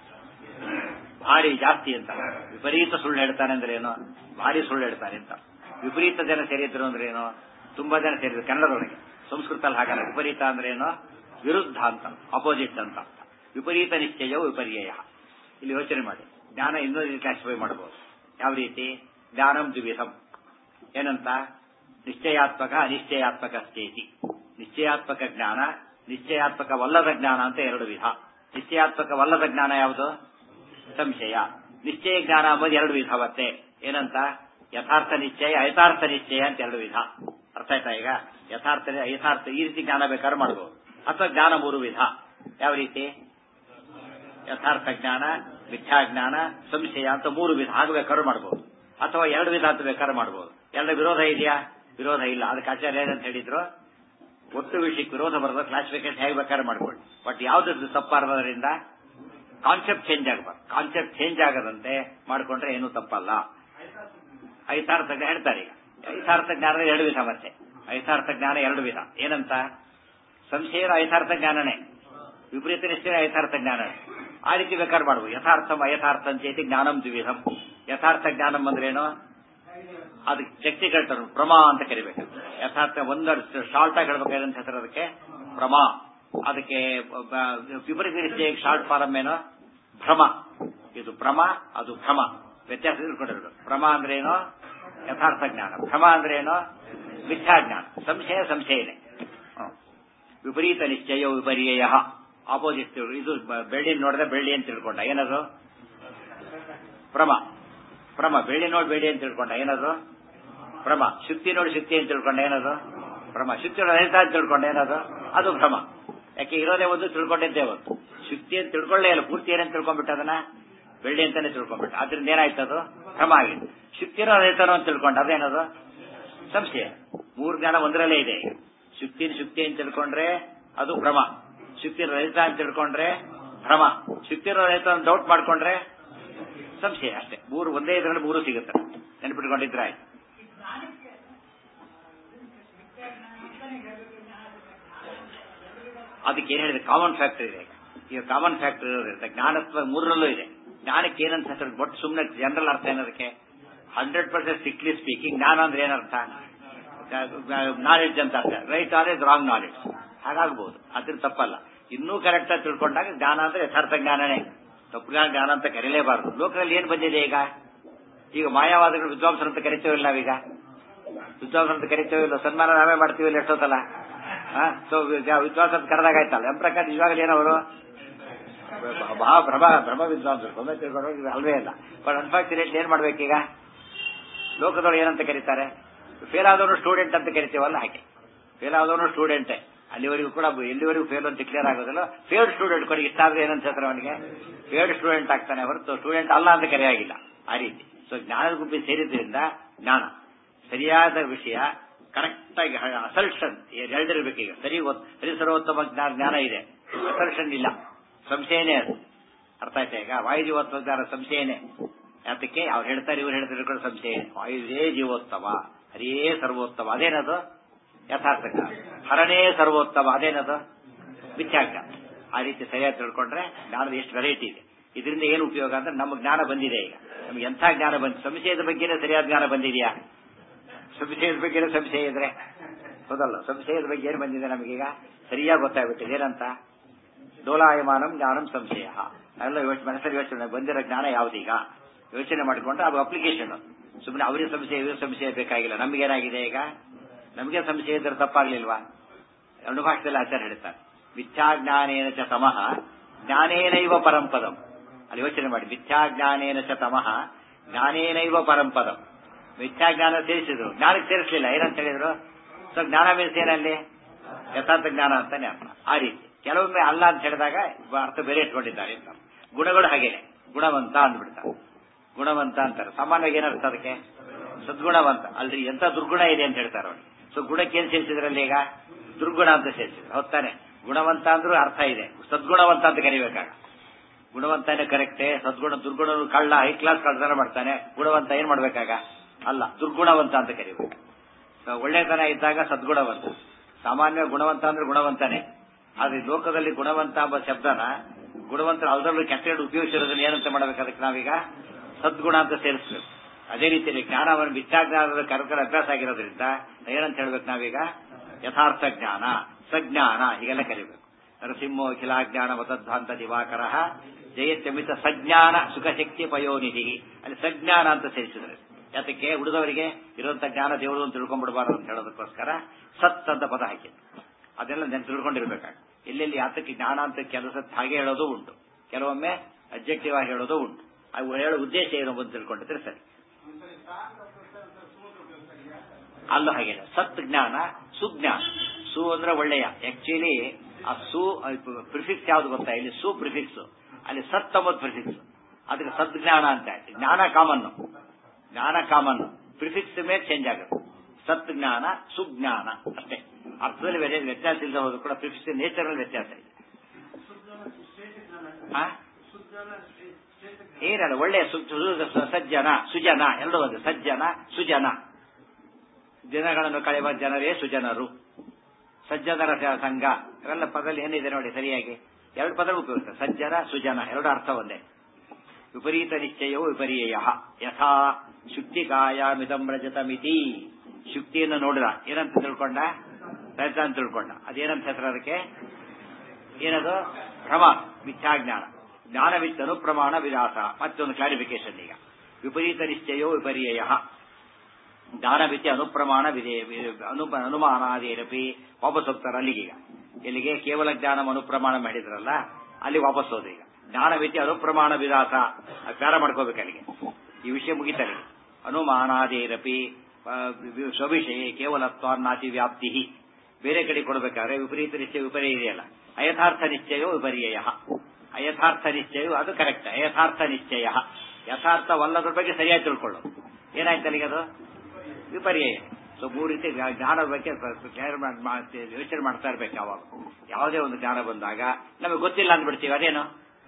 ಭಾರಿ ಜಾಸ್ತಿ ಅಂತ ವಿಪರೀತ ಸುಳ್ಳು ಹೇಳ್ತಾನೆ ಅಂದ್ರೆ ಏನು ಭಾರಿ ಸುಳ್ಳು ಹೇಳ್ತಾನೆ ಅಂತ ವಿಪರೀತ ಜನ ಸೇರಿದ್ರು ಅಂದ್ರೆ ಏನು ತುಂಬಾ ಜನ ಸೇರಿದ್ರು ಕನ್ನಡದೊಳಗೆ ಸಂಸ್ಕೃತದಲ್ಲಿ ಹಾಗಲ್ಲ ವಿಪರೀತ ಅಂದ್ರೆ ಏನು ವಿರುದ್ಧ ಅಂತ ಅಪೋಸಿಟ್ ಅಂತ ಅರ್ಥ ವಿಪರೀತ ನಿಶ್ಚಯವು ವಿಪರ್ಯಯ ಇಲ್ಲಿ ಯೋಚನೆ ಮಾಡಿ ಜ್ಞಾನ ಇನ್ನೊಂದು ಕ್ಲಾಸಿಫೈ ಮಾಡಬಹುದು ಯಾವ ರೀತಿ ಜ್ಞಾನಂ ದ್ವಿವಿಧಂ ಏನಂತ ನಿಶ್ಚಯಾತ್ಮಕ ಅನಿಶ್ಚಯಾತ್ಮಕ ಸ್ಥಿತಿ ನಿಶ್ಚಯಾತ್ಮಕ ಜ್ಞಾನ ನಿಶ್ಚಯಾತ್ಮಕವಲ್ಲದ ಜ್ಞಾನ ಅಂತ ಎರಡು ವಿಧ ನಿಶ್ಚಯಾತ್ಮಕವಲ್ಲದ ಜ್ಞಾನ ಯಾವುದು ಸಂಶಯ ನಿಶ್ಚಯ ಜ್ಞಾನ ಅಂಬೋದು ಎರಡು ವಿಧ ಮತ್ತೆ ಏನಂತ ಯಥಾರ್ಥ ನಿಶ್ಚಯ ಯಥಾರ್ಥ ನಿಶ್ಚಯ ಅಂತ ಎರಡು ವಿಧ ಅರ್ಥ ಆಯ್ತಾ ಈಗ ಯಥಾರ್ಥ ಯಥಾರ್ಥ ಈ ರೀತಿ ಜ್ಞಾನ ಬೇಕಾದ್ರೆ ಮಾಡಬಹುದು ಅಥವಾ ಜ್ಞಾನ ಮೂರು ವಿಧ ಯಾವ ರೀತಿ ಯಥಾರ್ಥ ಜ್ಞಾನ ಮಿಥ್ಯಾ ಜ್ಞಾನ ಸಂಶಯ ಅಂತ ಮೂರು ವಿಧ ಹಾಗೆ ಬೇಕಾದ್ರೂ ಮಾಡಬಹುದು ಅಥವಾ ಎರಡು ವಿಧ ಅಂತ ಬೇಕಾದ್ರೂ ಮಾಡಬಹುದು ಎರಡು ವಿರೋಧ ಇದೆಯಾ ವಿರೋಧ ಇಲ್ಲ ಅದಕ್ಕೆ ಆಚಾರ್ಯ ಏನಂತ ಹೇಳಿದ್ರು ಒಟ್ಟು ವಿಷಯಕ್ಕೆ ವಿರೋಧ ಬರೋದು ಕ್ಲಾಸಿಫಿಕೇಶನ್ ಹೇಗೆ ಬೇಕಾದ್ರೆ ಮಾಡ್ಕೊಳ್ಳಿ ಬಟ್ ಯಾವ್ದು ತಪ್ಪಾರದ್ರಿಂದ ಕಾನ್ಸೆಪ್ಟ್ ಚೇಂಜ್ ಆಗಬಾರ್ದು ಕಾನ್ಸೆಪ್ಟ್ ಚೇಂಜ್ ಆಗದಂತೆ ಮಾಡ್ಕೊಂಡ್ರೆ ಏನೂ ತಪ್ಪಲ್ಲ ಐತಾರ್ಥ ಹೇಳ್ತಾರೆ ಈಗ ಐತಾರ್ಥ ಜ್ಞಾನದ ಎರಡು ವಿಧ ಮತ್ತೆ ಐತಾರ್ಥ ಜ್ಞಾನ ಎರಡು ವಿಧ ಏನಂತ ಸಂಶಯ ಐತಾರ್ಥ ಜ್ಞಾನನೇ ವಿಪರೀತ ನಿಶ್ಚಯ ಐತಾರ್ಥ ಜ್ಞಾನನೇ ಆ ರೀತಿ ಬೇಕಾದ್ರೆ ಮಾಡ್ಬೋದು ಯಥಾರ್ಥಂ ಅಯಥಾರ್ಥ ಅಂತೇತಿ ಜ್ಞಾನಂ ದ್ವಿಧಂ ಯಥಾರ್ಥ ಜ್ಞಾನಂ ಅಂದ್ರೇನು ಅದಕ್ಕೆ ಟೆಕ್ನಿಕಲ್ ಟರ್ಮ್ ಪ್ರಮಾ ಅಂತ ಕರಿಬೇಕು ಯಥಾರ್ಥ ಒಂದು ಶಾರ್ಟ್ ಆಗಿ ಹೇಳ್ಬೇಕಾದಂತ ಹೆಸರು ಅದಕ್ಕೆ ಪ್ರಮಾ ಅದಕ್ಕೆ ವಿಪರೀತ ನಿಶ್ಚಯ ಶಾರ್ಟ್ ಫಾರಂ ಏನು ಭ್ರಮ ಇದು ಭ್ರಮ ಅದು ಭ್ರಮ ವ್ಯತ್ಯಾಸ ತಿಳ್ಕೊಂಡಿರೋದು ಭ್ರಮ ಅಂದ್ರೆ ಏನು ಯಥಾರ್ಥ ಜ್ಞಾನ ಭ್ರಮ ಅಂದ್ರೆ ಏನು ಮಿಥ್ಯಾ ಜ್ಞಾನ ಸಂಶಯ ಸಂಶಯನೇ ವಿಪರೀತ ನಿಶ್ಚಯ ವಿಪರ್ಯಯ ಆಪೋಸಿಟ್ ಇದು ಬೆಳ್ಳಿ ನೋಡಿದ್ರೆ ಬೆಳ್ಳಿ ಅಂತ ತಿಳ್ಕೊಂಡ ಏನದು ಭ್ರಮ ಭ್ರಮ ಬೆಳ್ಳಿ ನೋಡಿ ಬೆಳ್ಳಿ ಅಂತ ತಿಳ್ಕೊಂಡ ಏನದು ಭ್ರಮ ಶುಕ್ತಿ ನೋಡಿ ಶುಕ್ತಿ ಅಂತ ತಿಳ್ಕೊಂಡ ಏನದು ಭ್ರಮ ಶುಕ್ತಿ ನೋಡಿ ರಹಿತ ಅಂತ ತಿಳ್ಕೊಂಡ ಏನದು ಅದು ಭ್ರಮ ಯಾಕೆ ಇರೋದೇ ಒಂದು ತಿಳ್ಕೊಂಡಿದ್ದೇ ಒಂದು ಶುಕ್ತಿ ಅಂತ ತಿಳ್ಕೊಳ್ಳೇ ಇಲ್ಲ ಪೂರ್ತಿ ಏನಂತ ತಿಳ್ಕೊಂಡ್ಬಿಟ್ಟು ಅದನ್ನ ಬೆಳ್ಳಿ ಅಂತಾನೆ ತಿಳ್ಕೊಂಡ್ಬಿಟ್ಟು ಅದ್ರಿಂದ ಏನಾಯ್ತು ಅದು ಭ್ರಮ ಆಗಿದೆ ಶುಕ್ತಿನೋ ರಹಿತನೋ ಅಂತ ತಿಳ್ಕೊಂಡ ಅದೇನದು ಸಂಶಯ ಮೂರು ಜ್ಞಾನ ಒಂದರಲ್ಲೇ ಇದೆ ಶುಕ್ತಿನ ಶುಕ್ತಿ ಅಂತ ತಿಳ್ಕೊಂಡ್ರೆ ಅದು ಭ್ರಮ ಶುಕ್ತಿನ ರಹಿತ ಅಂತ ತಿಳ್ಕೊಂಡ್ರೆ ಭ್ರಮ ಶುಕ್ತಿನ ರಹಿತ ಅಂತ ಡೌಟ್ ಮಾಡ್ಕೊಂಡ್ರೆ ಸಂಶಯ ಅಷ್ಟೇ ಮೂರು ಒಂದೇ ಇದರಲ್ಲಿ ಮೂರು ಸಿಗುತ್ತೆ ನೆನಪಿಟ್ಕೊಂಡಿದ್ರೆ ಆಯ್ತು ಅದಕ್ಕೆ ಏನ್ ಹೇಳಿದೆ ಕಾಮನ್ ಫ್ಯಾಕ್ಟರ್ ಇದೆ ಈಗ ಕಾಮನ್ ಫ್ಯಾಕ್ಟರ್ ಇರೋದ್ರಿಂದ ಜ್ಞಾನತ್ವ ಮೂರರಲ್ಲೂ ಇದೆ ಜ್ಞಾನಕ್ಕೆ ಏನಂತ ಹೆಸರು ಬಟ್ ಸುಮ್ಮನೆ ಜನರಲ್ ಅರ್ಥ ಏನದಕ್ಕೆ ಹಂಡ್ರೆಡ್ ಪರ್ಸೆಂಟ್ ಸ್ಟ್ರಿಕ್ಟ್ಲಿ ಸ್ಪೀಕಿಂಗ್ ಜ್ಞಾನ ಅಂದ್ರೆ ಏನರ್ಥ ನಾಲೆಡ್ಜ್ ಅಂತ ಅರ್ಥ ರೈಟ್ ನಾಲೆಡ್ಜ್ ರಾಂಗ್ ನಾಲೆಡ್ಜ್ ಹಾಗಾಗ್ಬೋದು ಅದ್ರ ತಪ್ಪಲ್ಲ ಇನ್ನೂ ಕರೆಕ್ಟ್ ಆಗಿ ತಿಳ್ಕೊಂಡಾಗ ಜ್ಞಾನ ಅಂದ್ರೆ ಯಥಾರ್ಥ ಜ್ಞಾನನೇ ತಪ್ಪು ಜ್ಞಾನ ಅಂತ ಕರೀಲೇಬಾರದು ಲೋಕದಲ್ಲಿ ಏನ್ ಬಂದಿದೆ ಈಗ ಈಗ ಮಾಯಾವಾದಗಳು ವಿದ್ವಾಂಸರು ಅಂತ ಕರಿತೇವಿಲ್ಲ ನಾವೀಗ ವಿದ್ವಾಂಸರು ಅಂತ ಕರಿತೇವಿಲ್ಲ ಸನ್ಮಾನ ನಾವೇ ಮಾಡ್ತೀವಿಲ್ಲ ಎಷ್ಟೊತ್ತಲ್ಲ ಸೊ ವಿದ್ವಾಂಸ ಅಂತ ಕರೆದಾಗ ಆಯ್ತಲ್ಲ ಎಂ ಪ್ರಕಾರ ಇವಾಗಲೇ ಏನವರು ಮಹಾ ಭ್ರಮ ಭ್ರಮ ವಿದ್ವಾಂಸರು ಒಮ್ಮೆ ತಿಳ್ಕೊಂಡು ಅಲ್ವೇ ಇಲ್ಲ ಬಟ್ ಅನ್ಫಾರ್ಚುನೇಟ್ಲಿ ಏನ್ ಮಾಡ್ಬೇಕೀಗ ಲೋಕದೊಳಗೆ ಏನಂತ ಕರೀತಾರೆ ಫೇಲ್ ಆದವನು ಸ್ಟೂಡೆಂಟ್ ಅಂತ ಕರಿತೀವಲ್ಲ ಹಾಗೆ ಫೇಲ್ ಆದವನು ಸ್ಟೂಡೆಂಟೇ ಅಲ್ಲಿವರೆಗೂ ಕೂಡ ಎಲ್ಲಿವರೆಗೂ ಫೇಲ್ ಅಂತ ಕ್ಲಿಯರ್ ಆಗೋದಿಲ್ಲ ಫೇಲ್ಡ್ ಸ್ಟೂಡೆಂಟ್ ಕೊನೆಗೆ ಇಷ್ಟಾದ್ರೆ ಏನಂತ ಹೇಳ್ತಾರೆ ಅವನಿಗೆ ಫೇಲ್ಡ್ ಸ್ಟೂಡೆಂಟ್ ಆಗ್ತಾನೆ ಹೊರತು ಸ್ಟೂಡೆಂಟ್ ಅಲ್ಲ ಅಂತ ಕರೆಯಾಗಿಲ್ಲ ಆ ರೀತಿ ಸೊ ಜ್ಞಾನದ ಗುಂಪಿಗೆ ಸೇರಿದ್ರಿಂದ ಜ್ಞಾನ ಸರಿಯಾದ ವಿಷಯ ಕರೆಕ್ಟ್ ಆಗಿ ಅಸಲ್ಷನ್ ಎರಡಿರ್ಬೇಕೀಗ ಸರಿ ಸರಿ ಸರ್ವೋತ್ತಮ ಜ್ಞಾನ ಇದೆ ಅಸಲ್ಷನ್ ಇಲ್ಲ ಸಂಶಯನೇ ಅದು ಅರ್ಥ ಆಯ್ತಾ ಈಗ ವಾಯುಜೀವೋತ್ತಮ ಜ್ಞಾನ ಸಂಶಯನೇ ಅದಕ್ಕೆ ಅವ್ರು ಹೇಳ್ತಾರೆ ಇವ್ರು ಹೇಳ್ತಾರೆ ಕೂಡ ಸಂಶಯ ವಾಯುದೇ ಜೀವೋತ್ತಮ ಹರಿಯೇ ಸರ್ವೋತ್ತಮ ಅದೇನದು ಯಥಾರ್ಥ ಜ್ಞಾನ ಹರನೇ ಸರ್ವೋತ್ತಮ ಅದೇನದು ಮಿಥ್ಯಾಜ್ಞ ಆ ರೀತಿ ಸರಿಯಾಗಿ ತಿಳ್ಕೊಂಡ್ರೆ ಜ್ಞಾನದ ಎಷ್ಟು ವೆರೈಟಿ ಇದೆ ಇದರಿಂದ ಏನು ಉಪಯೋಗ ಅಂದ್ರೆ ನಮ್ಮ ಜ್ಞಾನ ಬಂದಿದೆ ಈಗ ನಮ್ಗೆ ಎಂಥ ಜ್ಞಾನ ಬಂದ ಸಂಶಯದ ಬಗ್ಗೆನೇ ಸರಿಯಾದ ಜ್ಞಾನ ಬಂದಿದೆಯಾ ಸಂಶಯದ ಬಗ್ಗೆ ಸಂಶಯ ಇದ್ರೆ ಹೌದಲ್ಲ ಸಂಶಯದ ಬಗ್ಗೆ ಏನು ಬಂದಿದೆ ನಮಗೀಗ ಸರಿಯಾಗಿ ಗೊತ್ತಾಗ್ಬಿಟ್ಟಿದೆ ಏನಂತ ಡೋಲಾಯಮಾನಂ ಜ್ಞಾನಂ ಸಂಶಯ ಎಲ್ಲ ಯೋಚನೆ ಮನಸ್ಸಲ್ಲಿ ಯೋಚನೆ ಬಂದಿರೋ ಜ್ಞಾನ ಯಾವ್ದೀಗ ಯೋಚನೆ ಮಾಡಿಕೊಂಡ್ರೆ ಅದು ಅಪ್ಲಿಕೇಶನ್ ಸುಮ್ಮನೆ ಅವರಿಗೆ ಸಂಶಯ ಇವ್ರ ಸಂಶಯ ಬೇಕಾಗಿಲ್ಲ ನಮಗೇನಾಗಿದೆ ಈಗ ನಮಗೆ ಸಂಶಯ ಇದ್ರೆ ತಪ್ಪಾಗ್ಲಿಲ್ವಾ ಅನುಭಾಷದಲ್ಲಿ ಆಚಾರ್ಯ ಹೇಳ್ತಾರೆ ಮಿಥ್ಯಾಜ್ಞಾನೇನ ಚ ತಮಃ ಜ್ಞಾನೇನೈವ ಪರಂಪದಂ ಅಲ್ಲಿ ಯೋಚನೆ ಮಾಡಿ ಮಿಥ್ಯಾಜ್ಞಾನೇನ ಚ ತಮಃ ಜ್ಞಾನೇನೈವ ಪರಂಪದಂ ಮಿಥ್ಯಾಜ್ಞಾನ ಸೇರಿಸಿದ್ರು ಜ್ಞಾನಕ್ಕೆ ಸೇರಿಸಲಿಲ್ಲ ಏನಂತ ಹೇಳಿದ್ರು ಸೊ ಜ್ಞಾನ ಮೀನ್ಸ್ ಏನಲ್ಲಿ ಯಥಾರ್ಥ ಜ್ಞಾನ ಅಂತಾನೆ ಅರ್ಥ ಆ ರೀತಿ ಕೆಲವೊಮ್ಮೆ ಅಲ್ಲ ಅಂತ ಹೇಳಿದಾಗ ಅರ್ಥ ಬೇರೆ ಇಟ್ಕೊಂಡಿದ್ದಾರೆ ಅಂತ ಗುಣಗಳು ಹಾಗೇನೆ ಗುಣವಂತ ಅಂದ್ಬಿಡ್ತಾರೆ ಗುಣವಂತ ಅಂತಾರೆ ಸಾಮಾನ್ಯವಾಗಿ ಏನರ್ಥ ಅದಕ್ಕೆ ಸದ್ಗುಣವಂತ ಅಲ್ರಿ ಎಂತ ದುರ್ಗುಣ ಇದೆ ಅಂತ ಹೇಳ್ತಾರೆ ಅವ್ರಿಗೆ ಸೊ ಗುಣಕ್ಕೆ ಏನ್ ಸೇರಿಸಿದ್ರಲ್ಲಿ ಈಗ ದುರ್ಗುಣ ಅಂತ ಸೇರಿಸಿದ್ರು ಹೊತ್ತಾನೆ ಗುಣವಂತ ಅಂದ್ರೂ ಅರ್ಥ ಇದೆ ಸದ್ಗುಣವಂತ ಅಂತ ಕರಿಬೇಕಾಗ ಗುಣವಂತನೇ ಕರೆಕ್ಟೇ ಸದ್ಗುಣ ದುರ್ಗುಣ ಕಳ್ಳ ಹೈ ಕ್ಲಾಸ್ ಕಳ್ತನ ಮಾಡ್ತಾನೆ ಗುಣವಂತ ಏನ್ ಮಾಡ್ಬೇಕಾಗ ಅಲ್ಲ ದುರ್ಗುಣವಂತ ಅಂತ ಕರಿಬೇಕು ಒಳ್ಳೆತನ ಇದ್ದಾಗ ಸದ್ಗುಣವಂತ ಸಾಮಾನ್ಯ ಗುಣವಂತ ಅಂದ್ರೆ ಗುಣವಂತನೇ ಆದ್ರೆ ಲೋಕದಲ್ಲಿ ಗುಣವಂತ ಎಂಬ ಶಬ್ದನ ಗುಣವಂತ ಅದರಲ್ಲೂ ಕೆಟ್ಟ ಉಪಯೋಗಿಸಿರೋದನ್ನ ಏನಂತ ಮಾಡ್ಬೇಕು ಅದಕ್ಕೆ ನಾವೀಗ ಸದ್ಗುಣ ಅಂತ ಸೇರಿಸ್ಬೇಕು ಅದೇ ರೀತಿಯಲ್ಲಿ ಜ್ಞಾನವನ್ನು ಮಿಥ್ಯಾಜ್ಞಾನದ ಕರ್ಕರ ಅಭ್ಯಾಸ ಆಗಿರೋದ್ರಿಂದ ಏನಂತ ಹೇಳ್ಬೇಕು ನಾವೀಗ ಯಥಾರ್ಥ ಜ್ಞಾನ ಸಜ್ಞಾನ ಹೀಗೆಲ್ಲ ಕರಿಬೇಕು ನರಸಿಂಹೋ ಅಖಿಲಾಜ್ಞಾನ ವತದ್ಧಾಂತ ದಿವಾಕರ ಜಯತ್ಯಮಿತ ಸಜ್ಞಾನ ಸುಖಶಕ್ತಿ ಪಯೋನಿಧಿ ಅಲ್ಲಿ ಸಜ್ಞಾನ ಅಂತ ಸೇರಿಸಿದ್ರೆ ಯಾತಕ್ಕೆ ಉಳಿದವರಿಗೆ ಇರುವಂತ ಜ್ಞಾನ ದೇವರು ಅಂತ ತಿಳ್ಕೊಂಡ್ಬಿಡಬಾರದು ಅಂತ ಹೇಳೋದಕ್ಕೋಸ್ಕರ ಸತ್ ಅಂತ ಪದ ಹಾಕಿದ್ರು ಅದೆಲ್ಲ ನೆನ್ ತಿಳ್ಕೊಂಡಿರ್ಬೇಕಾಗ ಎಲ್ಲೆಲ್ಲಿ ಯಾತಕ್ಕೆ ಜ್ಞಾನ ಅಂತ ಕೆಲಸ ಹಾಗೆ ಹೇಳೋದು ಉಂಟು ಕೆಲವೊಮ್ಮೆ ಅಬ್ಜೆಕ್ಟಿವ್ ಆಗಿ ಹೇಳೋದು ಉಂಟು ಅವು ಹೇಳೋ ಉದ್ದೇಶ ಏನು ಅಂತ ತಿಳ್ಕೊಂಡಿದ್ರೆ ಸರಿ ಅಲ್ಲೂ ಹಾಗೆ ಸತ್ ಜ್ಞಾನ ಸುಜ್ಞಾನ ಸು ಅಂದ್ರೆ ಒಳ್ಳೆಯ ಆಕ್ಚುಲಿ ಆ ಸು ಪ್ರಿಫಿಕ್ಸ್ ಯಾವ್ದು ಗೊತ್ತಾ ಇಲ್ಲಿ ಸು ಪ್ರಿಫಿಕ್ಸ್ ಅಲ್ಲಿ ಸತ್ ಅಂಬುದು ಪ್ರಿಫಿಕ್ಸ್ ಅದಕ್ಕೆ ಸದ್ಜ್ಞಾನ ಅಂತ ಜ್ಞಾನ ಕಾಮನ್ ಜ್ಞಾನ ಕಾಮನ್ ಪ್ರಿಫಿಕ್ಸ್ ಮೇಲೆ ಚೇಂಜ್ ಆಗುತ್ತೆ ಸತ್ ಜ್ಞಾನ ಸುಜ್ಞಾನ ಅಷ್ಟೇ ಅರ್ಥದಲ್ಲಿ ಬೇರೆ ವ್ಯತ್ಯಾಸ ಇಲ್ಲದೆ ಹೋದ್ರು ಕೂಡ ಪ್ರಿಫಿಕ್ಸ್ ನೇಚರ್ ವ್ಯತ್ಯಾಸ ಇದೆ ಏನಲ್ಲ ಒಳ್ಳೆಯ ಸಜ್ಜನ ಸುಜನ ಎರಡು ಒಂದು ಸಜ್ಜನ ಸುಜನ ಜನಗಳನ್ನು ಕಳೆಯುವ ಜನರೇ ಸುಜನರು ಸಜ್ಜನರ ಸಂಘ ಇವೆಲ್ಲ ಪದದಲ್ಲಿ ಏನಿದೆ ನೋಡಿ ಸರಿಯಾಗಿ ಎರಡು ಪದ ಉಪಯೋಗಿಸ್ತಾರೆ ಸಜ್ಜನ ಸುಜನ ಎರಡು ಅರ್ಥ ಒಂದೇ ವಿಪರೀತ ನಿಶ್ಚಯವೋ ವಿಪರ್ಯಯ ಯಥಾ ಶುಕ್ತಿಕಾಯಮಿದಂ ರಜತ ಮಿತಿ ಶುಕ್ತಿಯನ್ನು ನೋಡಿದ ಏನಂತ ತಿಳ್ಕೊಂಡ ರಜತ ಅಂತ ತಿಳ್ಕೊಂಡ ಅದೇನಂತ ಹೆಸರು ಅದಕ್ಕೆ ಏನದು ಭ್ರಮ ಮಿಥ್ಯಾಜ್ಞಾನ ಜ್ಞಾನವಿತ್ತ ಅನುಪ್ರಮಾಣ ವಿಲಾಸ ಮತ್ತೊಂದು ಕ್ಲಾರಿಫಿಕೇಶನ್ ಈಗ ವಿಪರೀತ ನಿಶ್ಚಯೋ ವಿಪರ್ಯಯ ಜ್ಞಾನವಿತ್ಯ ಅನುಪ್ರಮಾಣ ವಿಧೇ ಅನು ಅನುಮಾನಾದೇರಪಿ ವಾಪಸ್ ಹೋಗ್ತಾರೆ ಅಲ್ಲಿಗೀಗ ಇಲ್ಲಿಗೆ ಕೇವಲ ಜ್ಞಾನ ಅನುಪ್ರಮಾಣ ಮಾಡಿದ್ರಲ್ಲ ಅಲ್ಲಿ ವಾಪಸ್ ಹೋದ ಈಗ ಜ್ಞಾನವಿತ್ಯ ಅನುಪ್ರಮಾಣ ವಿಲಾಸ ಪ್ಯಾರ ಮಾಡ್ಕೋಬೇಕು ಅಲ್ಲಿಗೆ ಈ ವಿಷಯ ಮುಗಿತಲ್ಲಿ ಅನುಮಾನಾದೇರಪಿ ಸ್ವವಿಷಯ ಕೇವಲತ್ವಾನ್ನಾತಿ ವ್ಯಾಪ್ತಿ ಬೇರೆ ಕಡೆ ಕೊಡಬೇಕಾದ್ರೆ ವಿಪರೀತ ನಿಶ್ಚಯ ವಿಪರ್ಯ ಇದೆಯಲ್ಲ ಅಯಥಾರ್ಥ ನಿಶ್ಚಯೋ ವಿಪರ್ಯಯ ಅಯಥಾರ್ಥ ನಿಶ್ಚಯ ಅದು ಕರೆಕ್ಟ್ ಅಯಥಾರ್ಥ ನಿಶ್ಚಯ ಯಥಾರ್ಥವಲ್ಲದ್ರ ಬಗ್ಗೆ ಸರಿಯಾಗಿ ತಿಳ್ಕೊಳ್ಳೋದು ಏನಾಯ್ತು ಅಲ್ಲಿಗೆ ಅದು ವಿಪರ್ಯಯ ಸೊ ಮೂರು ರೀತಿ ಜ್ಞಾ- ಜ್ಞಾನದ ಬಗ್ಗೆ ಕ್ಲಿಯರ್ ಯೋಚನೆ ಮಾಡ್ತಾ ಇರ್ಬೇಕು ಯಾವಾಗ ಯಾವುದೇ ಒಂದು ಜ್ಞಾನ ಬಂದಾಗ ನಮಗೆ ಗೊತ್ತಿಲ್ಲ ಅಂದ್ಬಿಡ್ತೀವಿ ಅದೇನು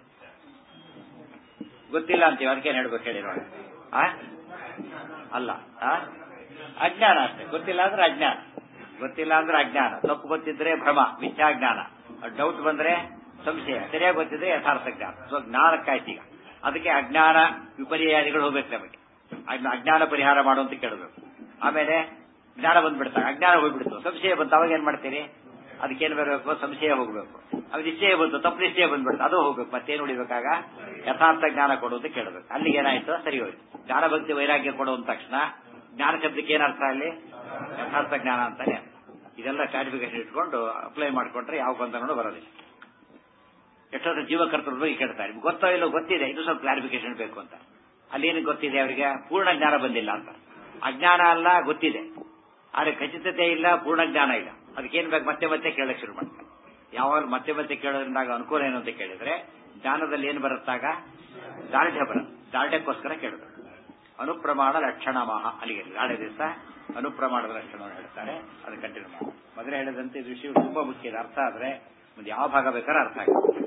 ಗೊತ್ತಿಲ್ಲ ಅಂತೀವಿ ಅದಕ್ಕೇನು ಹೇಳ್ಬೇಕು ಹೇಳಿರೋ ಆ ಅಲ್ಲ ಆ? ಅಜ್ಞಾನ ಅಷ್ಟೇ ಗೊತ್ತಿಲ್ಲ ಅಂದ್ರೆ ಅಜ್ಞಾನ ಗೊತ್ತಿಲ್ಲ ಅಂದ್ರೆ ಅಜ್ಞಾನ ತಪ್ಪು ಗೊತ್ತಿದ್ರೆ ಭ್ರಮ ಮಿಥ್ಯಾಜ್ಞಾನ ಡೌಟ್ ಬಂದ್ರೆ ಸಂಶಯ ಸರಿಯಾಗಿ ಗೊತ್ತಿದ್ರೆ ಯಥಾರ್ಥ ಜ್ಞಾನ ಸೊ ಜ್ಞಾನಕ್ಕಾಯ್ತು ಈಗ ಅದಕ್ಕೆ ಅಜ್ಞಾನ ವಿಪರ್ಯಾದಿಗಳು ಹೋಗ್ಬೇಕು ನಮಗೆ ಅಜ್ಞ- ಅಜ್ಞಾನ ಪರಿಹಾರ ಮಾಡುವಂತ ಕೇಳಬೇಕು ಆಮೇಲೆ ಜ್ಞಾನ ಬಂದ್ಬಿಡ್ತಾರೆ ಅಜ್ಞಾನ ಹೋಗ್ಬಿಡ್ತು ಸಂಶಯ ಬಂತು ಅವಾಗ ಏನ್ ಮಾಡ್ತೀರಿ ಅದಕ್ಕೇನು ಬರಬೇಕು ಸಂಶಯ ಹೋಗ್ಬೇಕು ಅದು ನಿಶ್ಚಯ ಬಂತು ತಪ್ಪು ನಿಶ್ಚಯ ಬಂದ್ಬಿಡ್ತು ಅದು ಹೋಗ್ಬೇಕು ಮತ್ತೇನು ಉಳಿಬೇಕಾಗ ಯಥಾರ್ಥ ಜ್ಞಾನ ಕೊಡುವಂತ ಕೇಳಬೇಕು ಅಲ್ಲಿಗೆ ಏನಾಯ್ತು ಸರಿ ಹೋಯ್ತು ಜ್ಞಾನ ಭಕ್ತಿ ವೈರಾಗ್ಯ ಕೊಡುವಂತ ತಕ್ಷಣ ಜ್ಞಾನ ಶಬ್ದಕ್ಕೆ ಏನರ್ಥ ಅಲ್ಲಿ ಯಥಾರ್ಥ ಜ್ಞಾನ ಅಂತಾನೆ ಅರ್ಥ. ಇದೆಲ್ಲ ಕ್ಲಾರಿಫಿಕೇಶನ್ ಇಟ್ಕೊಂಡು ಅಪ್ಲೈ ಮಾಡ್ಕೊಂಡ್ರೆ ಯಾವ ಗೊಂದಲನೂ ಬರೋದಿಲ್ಲ ಎಷ್ಟೊಂದು ಜೀವಕರ್ತೃ ಬಗ್ಗೆ ಕೇಳ್ತಾರೆ ನಿಮ್ಗೆ ಗೊತ್ತೋ ಇಲ್ಲೋ ಗೊತ್ತಿದೆ ಇದು ಸ್ವಲ್ಪ ಕ್ಲಾರಿಫಿಕೇಶನ್ ಬೇಕು ಅಂತ ಅಲ್ಲಿ ಏನು ಗೊತ್ತಿದೆ ಅವರಿಗೆ ಪೂರ್ಣ ಜ್ಞಾನ ಬಂದಿಲ್ಲ ಅಂತ ಅಜ್ಞಾನ ಅಲ್ಲ ಗೊತ್ತಿದೆ ಆದ್ರೆ ಖಚಿತತೆ ಇಲ್ಲ ಪೂರ್ಣ ಜ್ಞಾನ ಇಲ್ಲ ಅದಕ್ಕೇನ್ ಬೇಕು ಮತ್ತೆ ಮತ್ತೆ ಕೇಳಕ್ ಶುರು ಮಾಡ್ತಾರೆ ಯಾವಾಗ ಮತ್ತೆ ಮತ್ತೆ ಕೇಳೋದ್ರಿಂದಾಗ ಅನುಕೂಲ ಏನು ಅಂತ ಕೇಳಿದ್ರೆ ಜ್ಞಾನದಲ್ಲಿ ಏನು ಬರುತ್ತಾಗ ದಾರ್ಢ್ಯ ಬರುತ್ತೆ ದಾರ್ಢ್ಯಕ್ಕೋಸ್ಕರ ಕೇಳಬೇಕು ಅನುಪ್ರಮಾಣ ಲಕ್ಷಣ ಮಹ ಅಲ್ಲಿಗೆ ನಾಳೆ ದಿವಸ ಅನುಪ್ರಮಾಣದ ಲಕ್ಷಣವನ್ನು ಹೇಳ್ತಾರೆ ಅದನ್ನು ಕಂಟಿನ್ಯೂ ಮಾಡಿ ಮೊದಲೇ ಹೇಳಿದಂತೆ ಇದು ವಿಷಯ ತುಂಬಾ ಮುಖ್ಯ ಇದು ಅರ್ಥ ಆದ್ರೆ ಮುಂದೆ ಯಾವ ಭಾಗ ಬೇಕಾದ್ರೆ ಅರ್ಥ ಆಗುತ್ತೆ